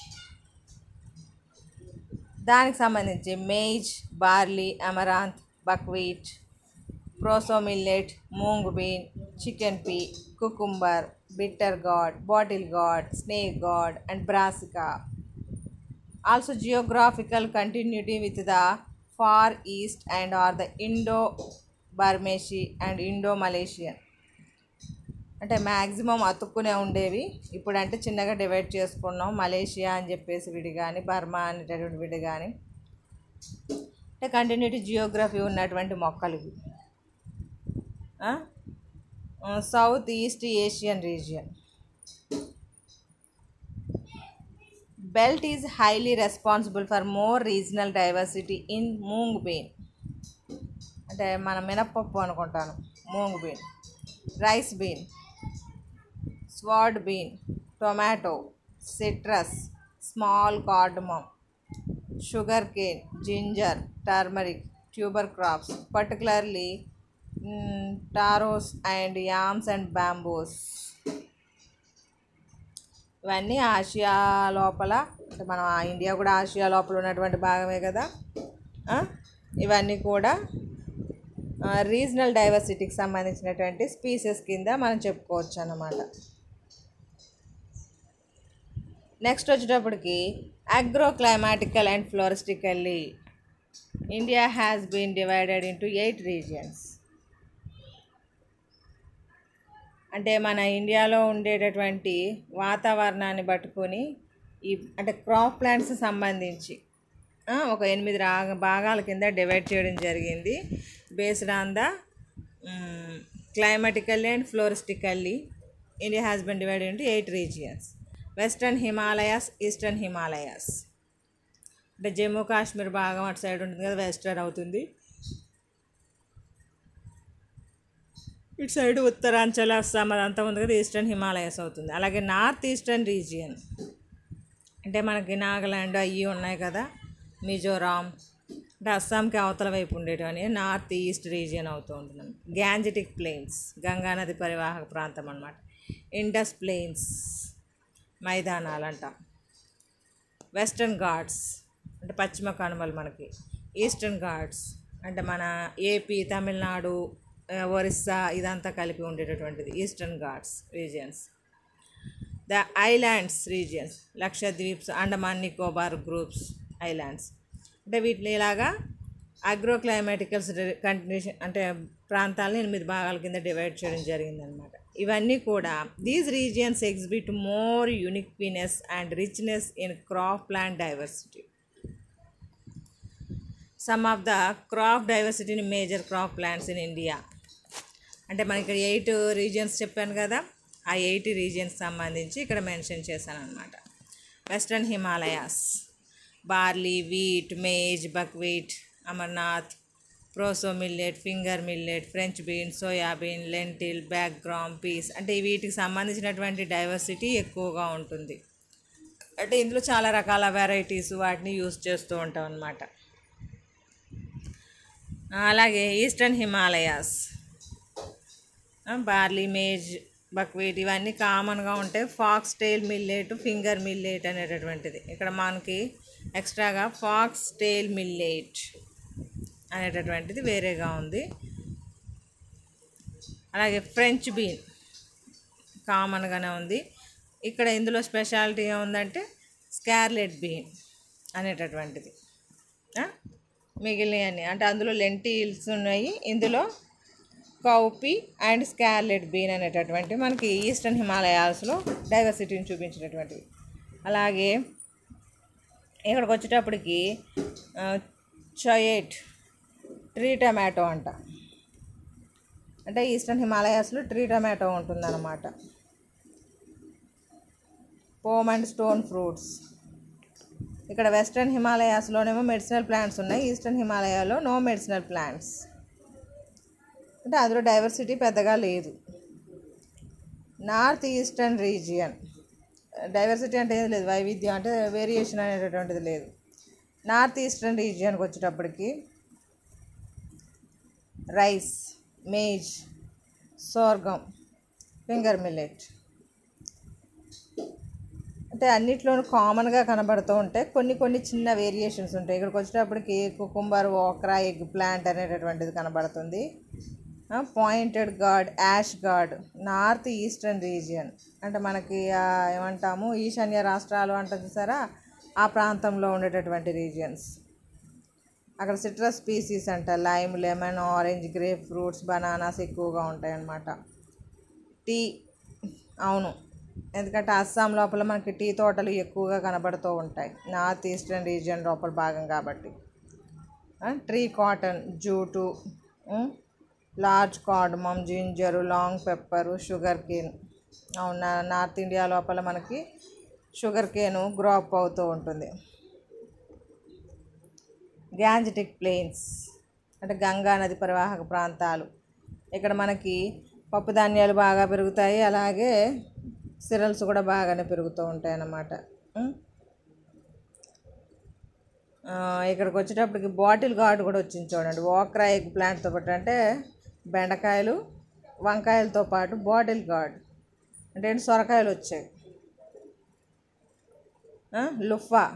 A: దానికి సంబంధించి maize barley amaranth buckwheat proso millet mung bean chicken pea cucumber bitter gourd bottle gourd snake gourd and brassica also geographical continuity with the far east and or the indo burmese and indo malaysian అంటే maximum అతుక్కునే ఉండేవి ఇప్పుడు అంటే చిన్నగా divide చేసుకున్నాం Malaysia అని చెప్పేసి విడి కానీ బర్మా అనేటటువంటి విడి కానీ అంటే కంటిన్యూటీ జియోగ్రఫీ ఉన్నటువంటి మొక్కలు ఇవి south east Asian region belt is highly responsible for more regional diversity in mung bean అంటే మన మినప్పప్పు అనుకుంటాను mung bean rice bean sword bean tomato citrus small cardamom sugar cane ginger turmeric tuber crops particularly taros and yams and bamboos ఇవన్నీ Asia లోపల అంటే మనం ఆ India కూడా ఆసియా లోపల ఉన్నటువంటి భాగమే కదా ఆ? ఇవన్నీ కూడా రీజనల్ డైవర్సిటీకి సంబంధించినటువంటి స్పీసెస్ కింద మనం చెప్పుకోవచ్చు అన్నమాట నెక్స్ట్ వచ్చేటప్పటికి agro climatical and floristically India has been divided into eight regions అంటే మన ఇండియాలో ఉండేటటువంటి వాతావరణాన్ని పట్టుకొని ఈ అంటే క్రాప్ ప్లాంట్స్ సంబంధించి ఆ, ఒక ఎనిమిది రాగ భాగాల కింద డివైడ్ చేయడం జరిగింది based on the climatically and floristically India has been divided into eight regions Western Himalayas Eastern Himalayas అంటే జమ్మూ కాశ్మీర్ భాగం అటు సైడ్ ఉంటుంది కదా వెస్టర్న్ అవుతుంది ఇటు సైడ్ ఉత్తరాంచల్ అస్సాం అదంతా ఉంది కదా ఈస్టర్న్ హిమాలయస్ అవుతుంది అలాగే నార్త్ ఈస్టర్న్ రీజియన్ అంటే మనకి నాగాలాండ్ అవి ఉన్నాయి కదా మిజోరాం అంటే అస్సాంకి అవతల వైపు ఉండేటివని నార్త్ ఈస్ట్ రీజియన్ అవుతూ ఉంటుంది గ్యాంజెటిక్ ప్లెయిన్స్ గంగానది పరివాహక ప్రాంతం అన్నమాట ఇండస్ ప్లెయిన్స్ మైదానాలు అంటాం వెస్టర్న్ ఘాట్స్ అంటే పశ్చిమ కనుమలు మనకి ఈస్టర్న్ ఘాట్స్ అంటే మన ఏపీ తమిళనాడు ఆ, ఒరిస్సా ఇదంతా కలిపి ఉండేటటువంటిది Eastern Ghats regions the islands regions Lakshadweeps Andaman Nicobar groups islands అంటే వీటిని ఇలాగా అగ్రో క్లైమాటికల్స్ కంటిన్యూషన్ అంటే ప్రాంతాలను ఎనిమిది భాగాల కింద డివైడ్ చేయడం జరిగిందనమాట ఇవన్నీ కూడా these regions exhibit more uniqueness and richness in crop plant diversity some of the crop డైవర్సిటీని major crop plants in India అంటే మనకి ఇక్కడ ఎయిట్ రీజియన్స్ చెప్పాను కదా ఆ ఎయిట్ రీజియన్స్ సంబంధించి ఇక్కడ మెన్షన్ చేశాను అనమాట Western Himalayas barley wheat maize buckwheat amaranth proso millet finger millet French bean soybean lentil black gram peas అంటే వీటికి సంబంధించినటువంటి డైవర్సిటీ ఎక్కువగా ఉంటుంది అంటే ఇందులో చాలా రకాల వెరైటీస్ వాటిని యూస్ చేస్తూ ఉంటాం అన్నమాట అలాగే Eastern Himalayas barley maize buckwheat ఇవన్నీ కామన్గా ఉంటాయి foxtail millet finger millet అనేటటువంటిది ఇక్కడ మనకి ఎక్స్ట్రాగా ఫాక్స్ టైల్ మిల్లెట్ అనేటటువంటిది వేరేగా ఉంది అలాగే ఫ్రెంచ్ బీన్ కామన్గానే ఉంది ఇక్కడ ఇందులో స్పెషాలిటీ ఏముందంటే స్కార్లెట్ బీన్ అనేటటువంటిది ఆ? మిగిలినవి అంటే అందులో లెంటిల్స్ ఉన్నాయి ఇందులో కౌపి అండ్ స్కార్లెట్ బీన్ అనేటటువంటి మనకి ఈస్టర్న్ హిమాలయాస్లో డైవర్సిటీని చూపించినటువంటివి అలాగే ఇక్కడికి వచ్చేటప్పటికి చొయేట్ ట్రీ టమాటో అంట అంటే ఈస్టర్న్ హిమాలయాస్లో ట్రీ టమాటో ఉంటుందన్నమాట పోమ్ అండ్ స్టోన్ ఫ్రూట్స్ ఇక్కడ వెస్ట్రన్ హిమాలయాస్లోనేమో మెడిసినల్ ప్లాంట్స్ ఉన్నాయి ఈస్టర్న్ హిమాలయాలో నో మెడిసినల్ ప్లాంట్స్ అంటే అందులో డైవర్సిటీ పెద్దగా లేదు నార్త్ ఈస్టర్న్ రీజియన్ డైవర్సిటీ అంటే ఏది లేదు వైవిధ్యం అంటే వేరియేషన్ అనేటటువంటిది లేదు నార్త్ ఈస్టర్న్ రీజియన్కి వచ్చేటప్పటికి rice maize sorghum finger millet అంటే అన్నిట్లోనూ కామన్గా కనబడుతూ ఉంటాయి కొన్ని కొన్ని చిన్న వేరియేషన్స్ ఉంటాయి ఇక్కడికి వచ్చేటప్పటికి కుకుంబర్ ఓక్రా ఎగ్ ప్లాంట్ అనేటటువంటిది కనబడుతుంది pointed gourd ash gourd north eastern region అంటే మనకి ఆ, ఏమంటాము ఈశాన్య రాష్ట్రాలు అంటారు చూసారా ఆ ప్రాంతంలో ఉండేటటువంటి రీజియన్స్ అక్కడ సిట్రస్ స్పీసీస్ అంట lime lemon orange grapefruits bananas ఎక్కువగా ఉంటాయి అన్నమాట టీ అవును ఎందుకంటే అస్సాం లోపల మనకి టీ తోటలు ఎక్కువగా కనబడుతూ ఉంటాయి నార్త్ ఈస్టర్న్ రీజియన్ లోపల భాగం కాబట్టి tree cotton jute large cardamom ginger long pepper sugar cane అవునా నార్త్ ఇండియా లోపల మనకి షుగర్ కేను గ్రో అప్ అవుతూ ఉంటుంది గ్యాంజటిక్ ప్లేన్స్ అంటే గంగా నది పరివాహక ప్రాంతాలు ఇక్కడ మనకి పప్పు ధాన్యాలు బాగా పెరుగుతాయి అలాగే సిరల్స్ కూడా బాగానే పెరుగుతూ ఉంటాయి అన్నమాట ఉం? ఆ, ఇక్కడికి వచ్చేటప్పటికి బాటిల్ గార్డ్ కూడా వచ్చింది చూడండి ఓక్రా ఎగ్ ప్లాంట్తో పాటు అంటే బెండకాయలు వంకాయలతో పాటు బాటిల్ గార్డ్ అంటే ఏంటి సొరకాయలు వచ్చాయి ఆ, లుఫా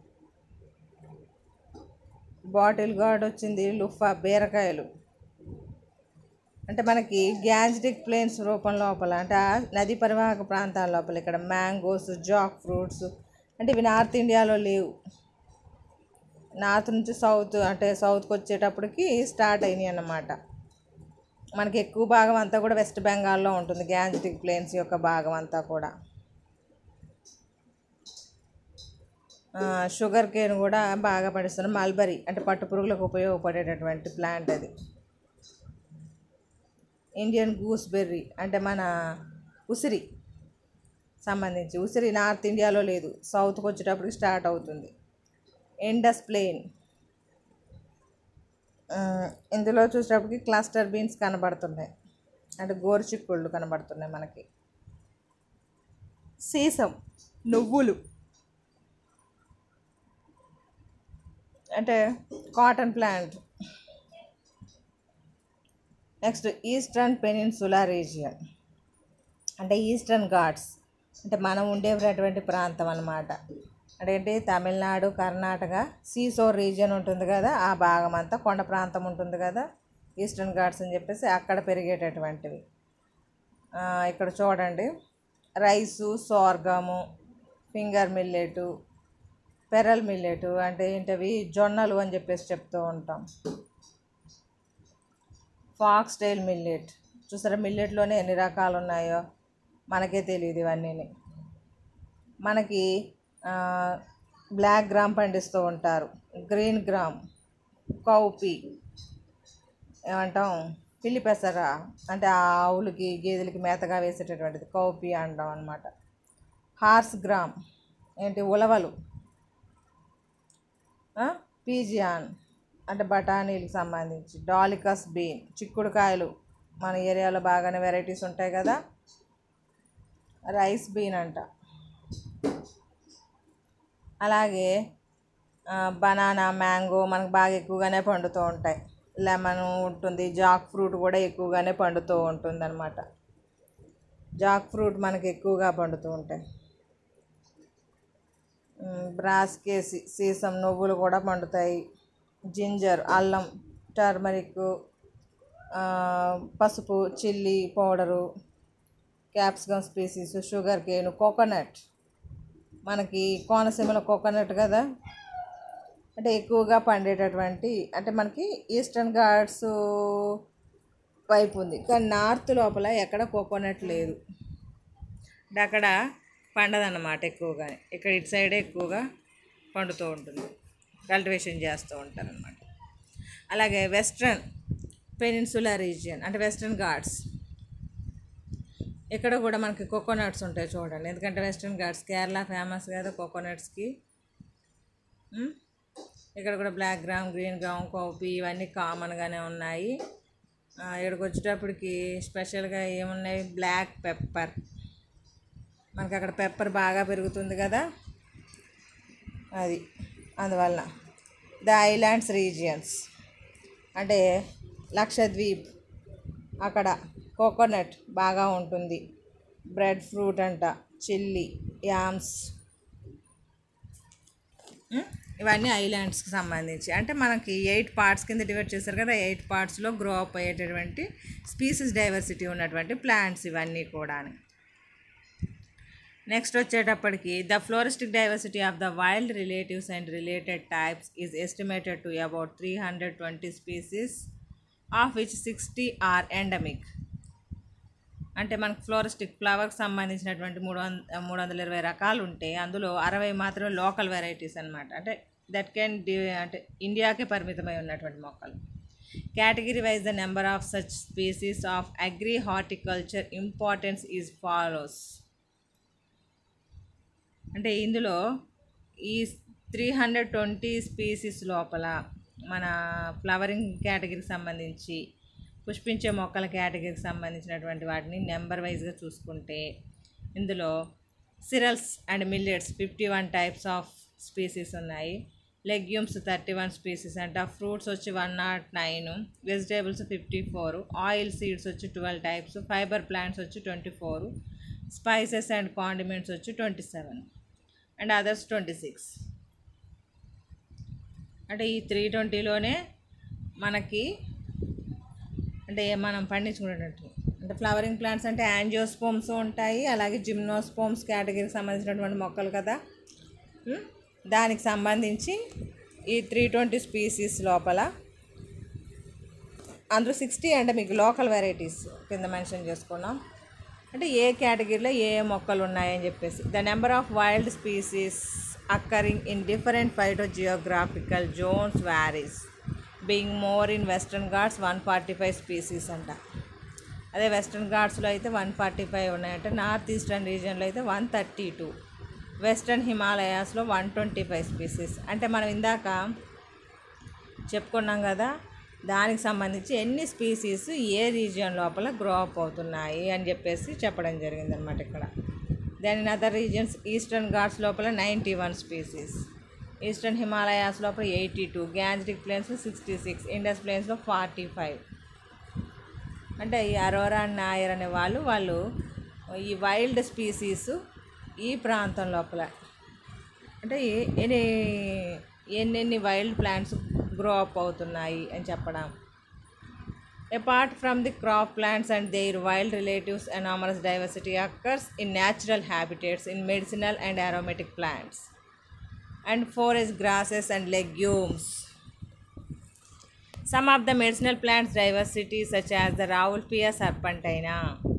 A: బాటిల్ గార్డ్ వచ్చింది లుఫా బీరకాయలు అంటే మనకి గ్యాంజటిక్ ప్లేన్స్ రూపం లోపల అంటే ఆ నదీ పరివాహక ప్రాంతాల లోపల ఇక్కడ మ్యాంగోస్ జాక్ ఫ్రూట్స్ అంటే ఇవి నార్త్ ఇండియాలో లేవు నార్త్ నుంచి సౌత్ అంటే సౌత్కి వచ్చేటప్పటికి స్టార్ట్ అయినాయి అన్నమాట మనకి ఎక్కువ భాగం అంతా కూడా వెస్ట్ బెంగాల్లో ఉంటుంది గ్యాంజటిక్ ప్లేన్స్ యొక్క భాగం అంతా కూడా ఆ, షుగర్ కేన్ కూడా బాగా పండిస్తున్నారు మల్బరీ అంటే పట్టు పురుగులకు ఉపయోగపడేటటువంటి ప్లాంట్ అది ఇండియన్ గూస్బెర్రీ అంటే మన ఉసిరి సంబంధించి ఉసిరి నార్త్ ఇండియాలో లేదు సౌత్కి వచ్చేటప్పటికి స్టార్ట్ అవుతుంది ఇండస్ ప్లేన్ ఇందులో చూసేటప్పటికి క్లస్టర్ బీన్స్ కనబడుతున్నాయి అంటే గోరుచిక్కుళ్ళు కనబడుతున్నాయి మనకి సీసం నువ్వులు అంటే cotton plant next eastern peninsula region అంటే ఈస్టర్న్ ఘాట్స్ అంటే మనం ఉండేటటువంటి ప్రాంతం అన్నమాట అంటే ఏంటి తమిళనాడు కర్ణాటక సీసోర్ రీజియన్ ఉంటుంది కదా ఆ భాగం అంతా కొండ ప్రాంతం ఉంటుంది కదా ఈస్టర్న్ ఘాట్స్ అని చెప్పేసి అక్కడ పెరిగేటటువంటివి ఆ, ఇక్కడ చూడండి rice sorghum finger millet pearl millet అంటే ఏంటవి జొన్నలు అని చెప్పేసి చెప్తూ ఉంటాం ఫాక్స్ టైల్ మిల్లెట్ చూసారా మిల్లెట్లోనే ఎన్ని రకాలు ఉన్నాయో మనకే తెలియదు ఇవన్నీ మనకి ఆ, బ్లాక్ గ్రామ్ పండిస్తూ ఉంటారు గ్రీన్ గ్రామ్ కౌపి ఏమంటాం పిల్లి పెసర అంటే ఆ ఆవులకి గేదెలకి మేతగా వేసేటటువంటిది కౌపి అంటాం అనమాట హార్స్ గ్రామ్ ఏంటి ఉలవలు ఆ, పీజియాన్ అంటే బఠానీలకు సంబంధించి డాలికస్ బీన్ చిక్కుడుకాయలు మన ఏరియాలో బాగానే వెరైటీస్ ఉంటాయి కదా రైస్ బీన్ అంట అలాగే బనానా మ్యాంగో మనకు బాగా ఎక్కువగానే పండుతూ ఉంటాయి లెమన్ ఉంటుంది జాక్ ఫ్రూట్ కూడా ఎక్కువగానే పండుతూ ఉంటుంది అనమాట జాక్ ఫ్రూట్ మనకి ఎక్కువగా పండుతూ ఉంటాయి బ్రాస్కే సీ- సీసం నువ్వులు కూడా పండుతాయి జింజర్ అల్లం టర్మరిక్ పసుపు chilli powder capsicum species sugar cane coconut మనకి కోనసీమలో కోకోనట్ కదా అంటే ఎక్కువగా పండేటటువంటి అంటే మనకి ఈస్టర్న్ ఘాట్స్ వైపు ఉంది కానీ నార్త్ లోపల ఎక్కడ కోకోనట్ లేదు అంటే అక్కడ పండదన్నమాట ఎక్కువగా ఇక్కడ ఇటు సైడే ఎక్కువగా పండుతూ ఉంటుంది కల్టివేషన్ చేస్తూ ఉంటారనమాట అలాగే వెస్ట్రన్ పెనిన్సులా రీజియన్ అంటే వెస్ట్రన్ ఘాట్స్ ఇక్కడ కూడా మనకి కోకోనట్స్ ఉంటాయి చూడండి ఎందుకంటే వెస్ట్రన్ ఘాట్స్ కేరళ ఫేమస్ కదా కోకోనట్స్కి ఉమ్, ఇక్కడ కూడా black gram green gram coffee ఇవన్నీ కామన్గానే ఉన్నాయి ఆ, ఇక్కడికి వచ్చేటప్పటికి స్పెషల్గా ఏమున్నాయి బ్లాక్ పెప్పర్ మనకి అక్కడ పెప్పర్ బాగా పెరుగుతుంది కదా అది అందువల్ల ద ఐలాండ్స్ రీజియన్స్ అంటే లక్షద్వీప్ అక్కడ కోకోనట్ బాగా ఉంటుంది బ్రెడ్ ఫ్రూట్ అంట చిల్లీ యామ్స్ ఉమ్, ఇవన్నీ ఐలాండ్స్కి సంబంధించి అంటే మనకి ఎయిట్ పార్ట్స్ కింద డివైడ్ చేశారు కదా ఎయిట్ పార్ట్స్లో గ్రో అప్ అయ్యేటటువంటి స్పీసీస్ డైవర్సిటీ ఉన్నటువంటి ప్లాంట్స్ ఇవన్నీ కూడా నెక్స్ట్ వచ్చేటప్పటికి the floristic diversity of the wild relatives and related types is estimated to about three hundred twenty species of which sixty are endemic అంటే మనకు ఫ్లోరిస్టిక్ ఫ్లవర్కి సంబంధించినటువంటి మూడు వంద మూడు వందల ఇరవై రకాలు ఉంటే అందులో అరవై మాత్రమే లోకల్ వెరైటీస్ అనమాట అంటే దట్ కెన్ డి అంటే ఇండియాకే పరిమితమై ఉన్నటువంటి మొక్కలు category wise the number of such species of agri horticulture importance is follows అంటే ఇందులో ఈ త్రీ హండ్రెడ్ ట్వంటీ స్పీసీస్ లోపల మన ఫ్లవరింగ్ కేటగిరీకి సంబంధించి పుష్పించే మొక్కల కేటగిరీకి సంబంధించినటువంటి వాటిని నెంబర్ వైజ్గా చూసుకుంటే ఇందులో cereals and millets fifty one types of species ఉన్నాయి లెగ్యూమ్స్ థర్టీ వన్ స్పీసీస్ అంట ఫ్రూట్స్ వచ్చి one nought nine vegetables fifty four oil seeds వచ్చి ట్వెల్వ్ టైప్స్ ఫైబర్ ప్లాంట్స్ వచ్చి twenty four spices and condiments వచ్చి twenty seven and others twenty six అంటే ఈ three ట్వంటీలోనే మనకి అంటే మనం పండించుకునేటట్టు అంటే ఫ్లవరింగ్ ప్లాంట్స్ అంటే యాంజియోస్పోమ్స్ ఉంటాయి అలాగే జిమ్నోస్పోమ్స్ కేటగిరీకి సంబంధించినటువంటి మొక్కలు కదా ఉమ్, దానికి సంబంధించి ఈ త్రీ ట్వంటీ స్పీసీస్ లోపల అందులో సిక్స్టీ అంటే మీకు లోకల్ వెరైటీస్ కింద మెన్షన్ చేసుకున్నాం అంటే ఏ కేటగిరీలో ఏ ఏ మొక్కలు ఉన్నాయని చెప్పేసి the number of wild species occurring in different phytogeographical zones varies being more in Western Ghats one forty five species అంట అదే వెస్ట్రన్ ఘాట్స్లో అయితే వన్ ఫార్టీ ఫైవ్ ఉన్నాయంటే నార్త్ ఈస్టర్న్ రీజియన్లో అయితే వన్ థర్టీ టూ వెస్ట్రన్ హిమాలయాస్లో one twenty five species అంటే మనం ఇందాక చెప్పుకున్నాం కదా దానికి సంబంధించి ఎన్ని స్పీసీస్ ఏ రీజియన్ లోపల గ్రో అప్ అవుతున్నాయి అని చెప్పేసి చెప్పడం జరిగింది అనమాట ఇక్కడ then in other regions Eastern Ghats లోపల ninety one species Eastern Himalayas లోపల ఎయిటీ టూ గ్యాంజటిక్ ప్లేన్స్లో సిక్స్టీ సిక్స్ ఇండస్ ప్లేన్స్లో ఫార్టీ ఫైవ్ అంటే ఈ అరోరా నాయర్ అనే వాళ్ళు వాళ్ళు ఈ వైల్డ్ స్పీసీస్ ఈ ప్రాంతం లోపల అంటే ఏ- ఎన్ని ఎన్నెన్ని వైల్డ్ ప్లాంట్స్ గ్రో అప్ అవుతున్నాయి అని చెప్పడం apart from the crop plants and their wild relatives enormous diversity occurs in natural habitats in medicinal and aromatic plants and forage grasses and legumes. Some of the medicinal plants diversity such as the Rauwolfia serpentina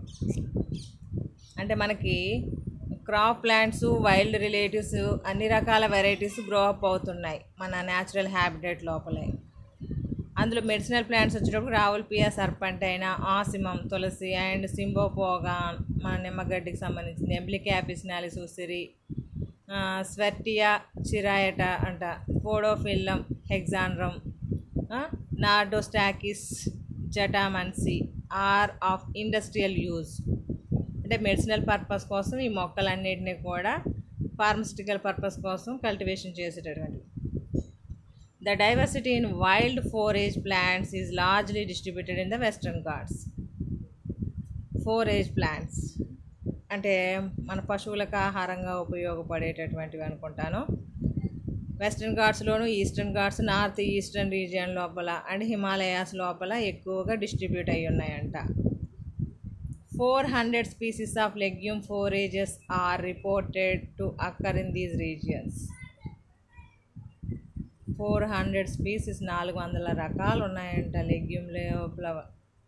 A: అంటే మనకి crop plants wild relatives అన్ని రకాల varieties grow up అవుతున్నాయి మన natural habitat లోపలే అందులో medicinal plants వచ్చేటప్పుడు రావుల్పియా సర్పంటైన ఆసిమం తులసి and సింబోపోగా మన నిమ్మగడ్డికి సంబంధించింది ఎంబ్లిక్యాపిస్ నాలిస్ ఉసిరి స్వెర్టియా చిరాయట అంట podophyllum hexandrum nardostachys jatamansi are of industrial use అంటే మెడిసినల్ పర్పస్ కోసం ఈ మొక్కలన్నిటిని కూడా ఫార్మస్టికల్ పర్పస్ కోసం కల్టివేషన్ చేసేటటువంటి The diversity in wild forage plants is largely distributed in the Western Ghats. Forage plants అంటే మన పశువులకు ఆహారంగా ఉపయోగపడేటటువంటివి అనుకుంటాను వెస్ట్రన్ ఘాట్స్లోను Eastern Ghats north eastern region లోపల అండ్ హిమాలయాస్ లోపల ఎక్కువగా డిస్ట్రిబ్యూట్ అయి ఉన్నాయంట four hundred species of legume forages are reported to occur in these regions four hundred species నాలుగు వందల రకాలు ఉన్నాయంట లెగ్యూమ్లో ఫ్లవర్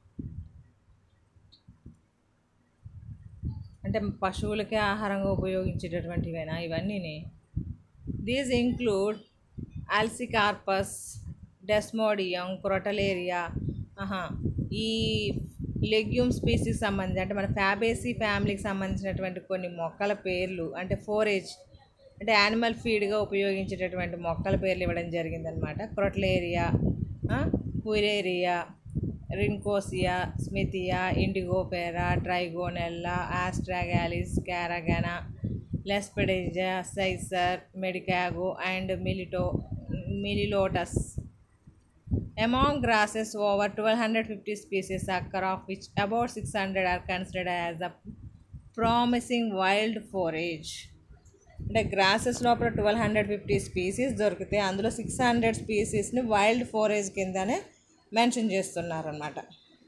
A: అంటే పశువులకే ఆహారంగా ఉపయోగించేటటువంటివేనా ఇవన్నీని దీస్ ఇంక్లూడ్ ఆల్సికార్పస్ డెస్మోడియం క్రొటలేరియా ఆహా ఈ లెగ్యూమ్ స్పీసీకి సంబంధించి అంటే మన ఫ్యాబేసీ ఫ్యామిలీకి సంబంధించినటువంటి కొన్ని మొక్కల పేర్లు అంటే ఫోరేజ్ అంటే యానిమల్ ఫీడ్గా ఉపయోగించేటటువంటి మొక్కల పేర్లు ఇవ్వడం జరిగిందనమాట crotalaria uraria rhynchosia smithia indigofera trigonella astragalus caragana lespedeza cicer medicago and melito melilotus Among grasses, over 1250 species occur, of which about 600 are considered as a promising wild forage. అంటే grasses లోపల twelve hundred fifty species దొరికితే అందులో six hundred స్పీసీస్ని wild forage కిందనే mention చేస్తున్నారనమాట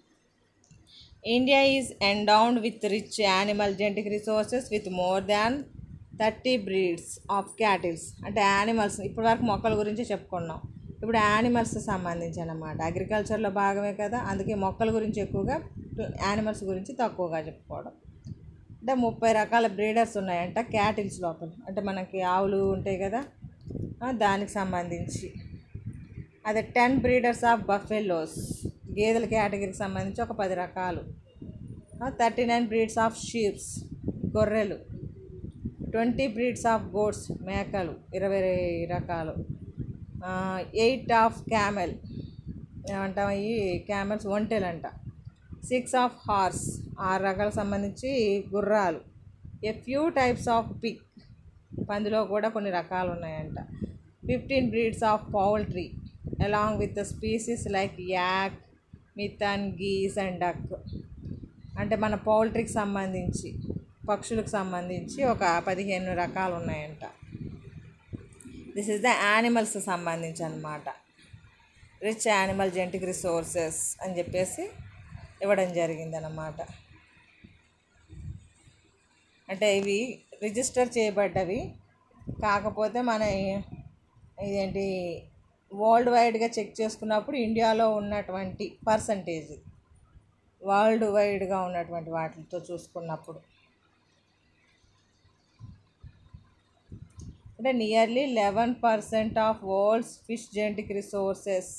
A: India is endowed with rich animal genetic resources with more than thirty breeds of cattles అంటే animals ఇప్పటి వరకు మొక్కల గురించి చెప్పుకున్నాం ఇప్పుడు యానిమల్స్ సంబంధించి అన్నమాట అగ్రికల్చర్లో భాగమే కదా అందుకే మొక్కల గురించి ఎక్కువగా యానిమల్స్ గురించి తక్కువగా చెప్పుకోవడం అంటే ముప్పై రకాల బ్రీడర్స్ ఉన్నాయంట క్యాటిల్స్ లోపల అంటే మనకి ఆవులు ఉంటాయి కదా ఆ, దానికి సంబంధించి అదే టెన్ బ్రీడర్స్ ఆఫ్ బఫెలోస్ గేదెల కేటగిరీకి సంబంధించి ఒక పది రకాలు thirty nine breeds of sheeps గొర్రెలు ట్వంటీ బ్రీడ్స్ ఆఫ్ గోడ్స్ మేకలు ఇరవై రకాలు ఎయిట్ ఆఫ్ క్యామెల్ ఏమంటాం ఈ క్యామెల్స్ ఒంటెలు అంట సిక్స్ ఆఫ్ హార్స్ ఆరు రకాలకు సంబంధించి గుర్రాలు a few types of pig పందిలో కూడా కొన్ని రకాలు ఉన్నాయంట fifteen breeds of poultry along with species like yak mithun geese and duck అంటే మన పౌల్ట్రీకి సంబంధించి పక్షులకు సంబంధించి ఒక పదిహేను రకాలు ఉన్నాయంట దిస్ ఇస్ ద యానిమల్స్ సంబంధించి అనమాట రిచ్ యానిమల్ జెంటిక్ రిసోర్సెస్ అని చెప్పేసి ఇవ్వడం జరిగిందన్నమాట అంటే ఇవి రిజిస్టర్ చేయబడ్డవి కాకపోతే మన ఇదేంటి వరల్డ్ వైడ్గా చెక్ చేసుకున్నప్పుడు ఇండియాలో ఉన్నటువంటి పర్సంటేజ్ వరల్డ్ వైడ్గా ఉన్నటువంటి వాటితో చూసుకున్నప్పుడు అంటే nearly eleven percent of world's fish genetic resources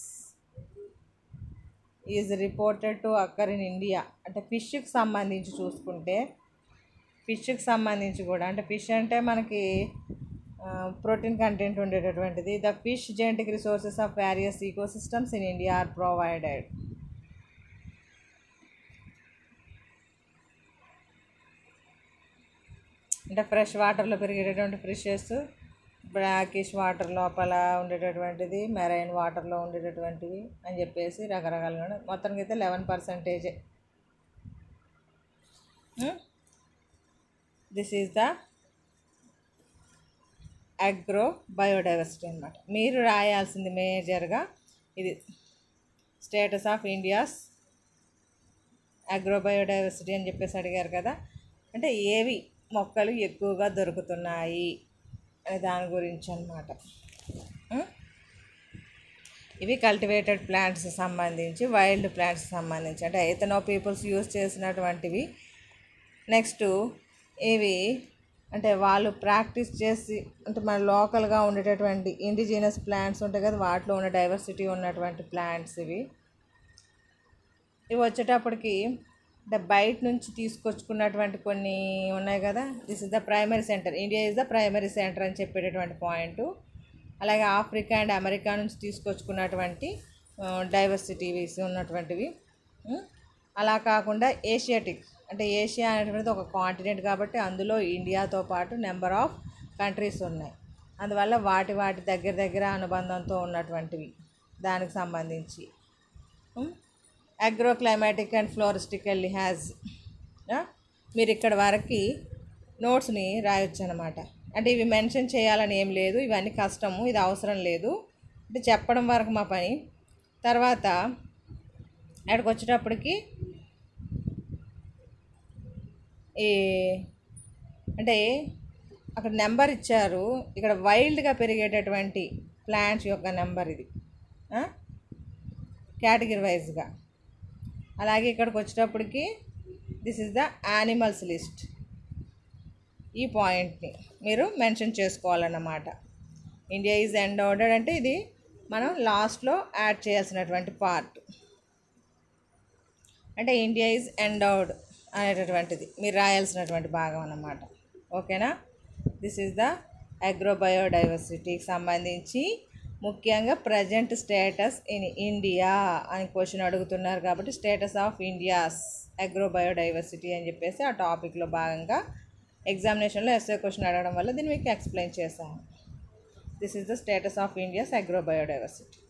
A: is reported to occur in India అంటే ఫిష్కి సంబంధించి చూసుకుంటే ఫిష్కి సంబంధించి కూడా అంటే ఫిష్ అంటే మనకి ప్రోటీన్ కంటెంట్ ఉండేటటువంటిది the fish genetic resources of various ecosystems in India are provided అంటే ఫ్రెష్ వాటర్లో పెరిగేటటువంటి ఫిషెస్ బ్లాకిష్ వాటర్ లోపల ఉండేటటువంటిది మెరైన్ వాటర్లో ఉండేటటువంటివి అని చెప్పేసి రకరకాలుగా మొత్తానికి అయితే లెవెన్ పర్సంటేజే this is the agro biodiversity అనమాట మీరు రాయాల్సింది మేజర్గా ఇది status of India's agro biodiversity అని చెప్పేసి అడిగారు కదా అంటే ఏవి మొక్కలు ఎక్కువగా దొరుకుతున్నాయి అనే దాని గురించి అనమాట ఇవి కల్టివేటెడ్ ప్లాంట్స్ సంబంధించి వైల్డ్ ప్లాంట్స్ సంబంధించి అంటే ఎథనో పీపుల్స్ యూస్ చేసినటువంటివి నెక్స్ట్ ఇవి అంటే వాళ్ళు ప్రాక్టీస్ చేసి అంటే మన లోకల్గా ఉండేటటువంటి ఇండిజినస్ ప్లాంట్స్ ఉంటాయి కదా వాటిలో ఉన్న డైవర్సిటీ ఉన్నటువంటి ప్లాంట్స్ ఇవి ఇవి వచ్చేటప్పటికి అంటే బయట నుంచి తీసుకొచ్చుకున్నటువంటి కొన్ని ఉన్నాయి కదా this is the primary centre India is the primary centre అని చెప్పేటటువంటి పాయింట్ అలాగే ఆఫ్రికా అండ్ అమెరికా నుంచి తీసుకొచ్చుకున్నటువంటి డైవర్సిటీస్ ఉన్నటువంటివి ఉం? అలా కాకుండా ఏషియాటిక్ అంటే ఏషియా అనేటువంటిది ఒక కాంటినెంట్ కాబట్టి అందులో ఇండియాతో పాటు నెంబర్ ఆఫ్ కంట్రీస్ ఉన్నాయి అందువల్ల వాటి వాటి దగ్గర దగ్గర అనుబంధంతో ఉన్నటువంటివి దానికి సంబంధించి agro climatic and floristical has మీరు ఇక్కడ వరకు నోట్స్ని రాయొచ్చు అనమాట అంటే ఇవి మెన్షన్ చేయాలని ఏం లేదు ఇవన్నీ కష్టము ఇది అవసరం లేదు అంటే చెప్పడం వరకు మా పని తర్వాత అక్కడికి వచ్చేటప్పటికి ఈ అంటే అక్కడ నెంబర్ ఇచ్చారు ఇక్కడ వైల్డ్గా పెరిగేటటువంటి ప్లాంట్స్ యొక్క నెంబర్ ఇది కేటగిరీ వైజ్గా అలాగే ఇక్కడికి వచ్చేటప్పటికి this is the animals list ఈ పాయింట్ని మీరు మెన్షన్ చేసుకోవాలన్నమాట ఇండియా ఈజ్ ఎండౌడెడ్ అంటే ఇది మనం లాస్ట్లో యాడ్ చేయాల్సినటువంటి పార్ట్ అంటే ఇండియా ఈజ్ ఎండౌడ్ అనేటటువంటిది మీరు రాయాల్సినటువంటి భాగం అన్నమాట ఓకేనా దిస్ ఈజ్ ద అగ్రోబయోడైవర్సిటీకి సంబంధించి ముఖ్యంగా ప్రజెంట్ స్టేటస్ ఇన్ ఇండియా అని క్వశ్చన్ అడుగుతున్నారు కాబట్టి స్టేటస్ ఆఫ్ ఇండియాస్ అగ్రోబయోడైవర్సిటీ అని చెప్పేసి ఆ టాపిక్లో భాగంగా ఎగ్జామినేషన్లో ఎస్ఏ క్వశ్చన్ అడగడం వల్ల దీన్ని మీకు ఎక్స్ప్లెయిన్ చేశాను this is the status of India's అగ్రోబయోడైవర్సిటీ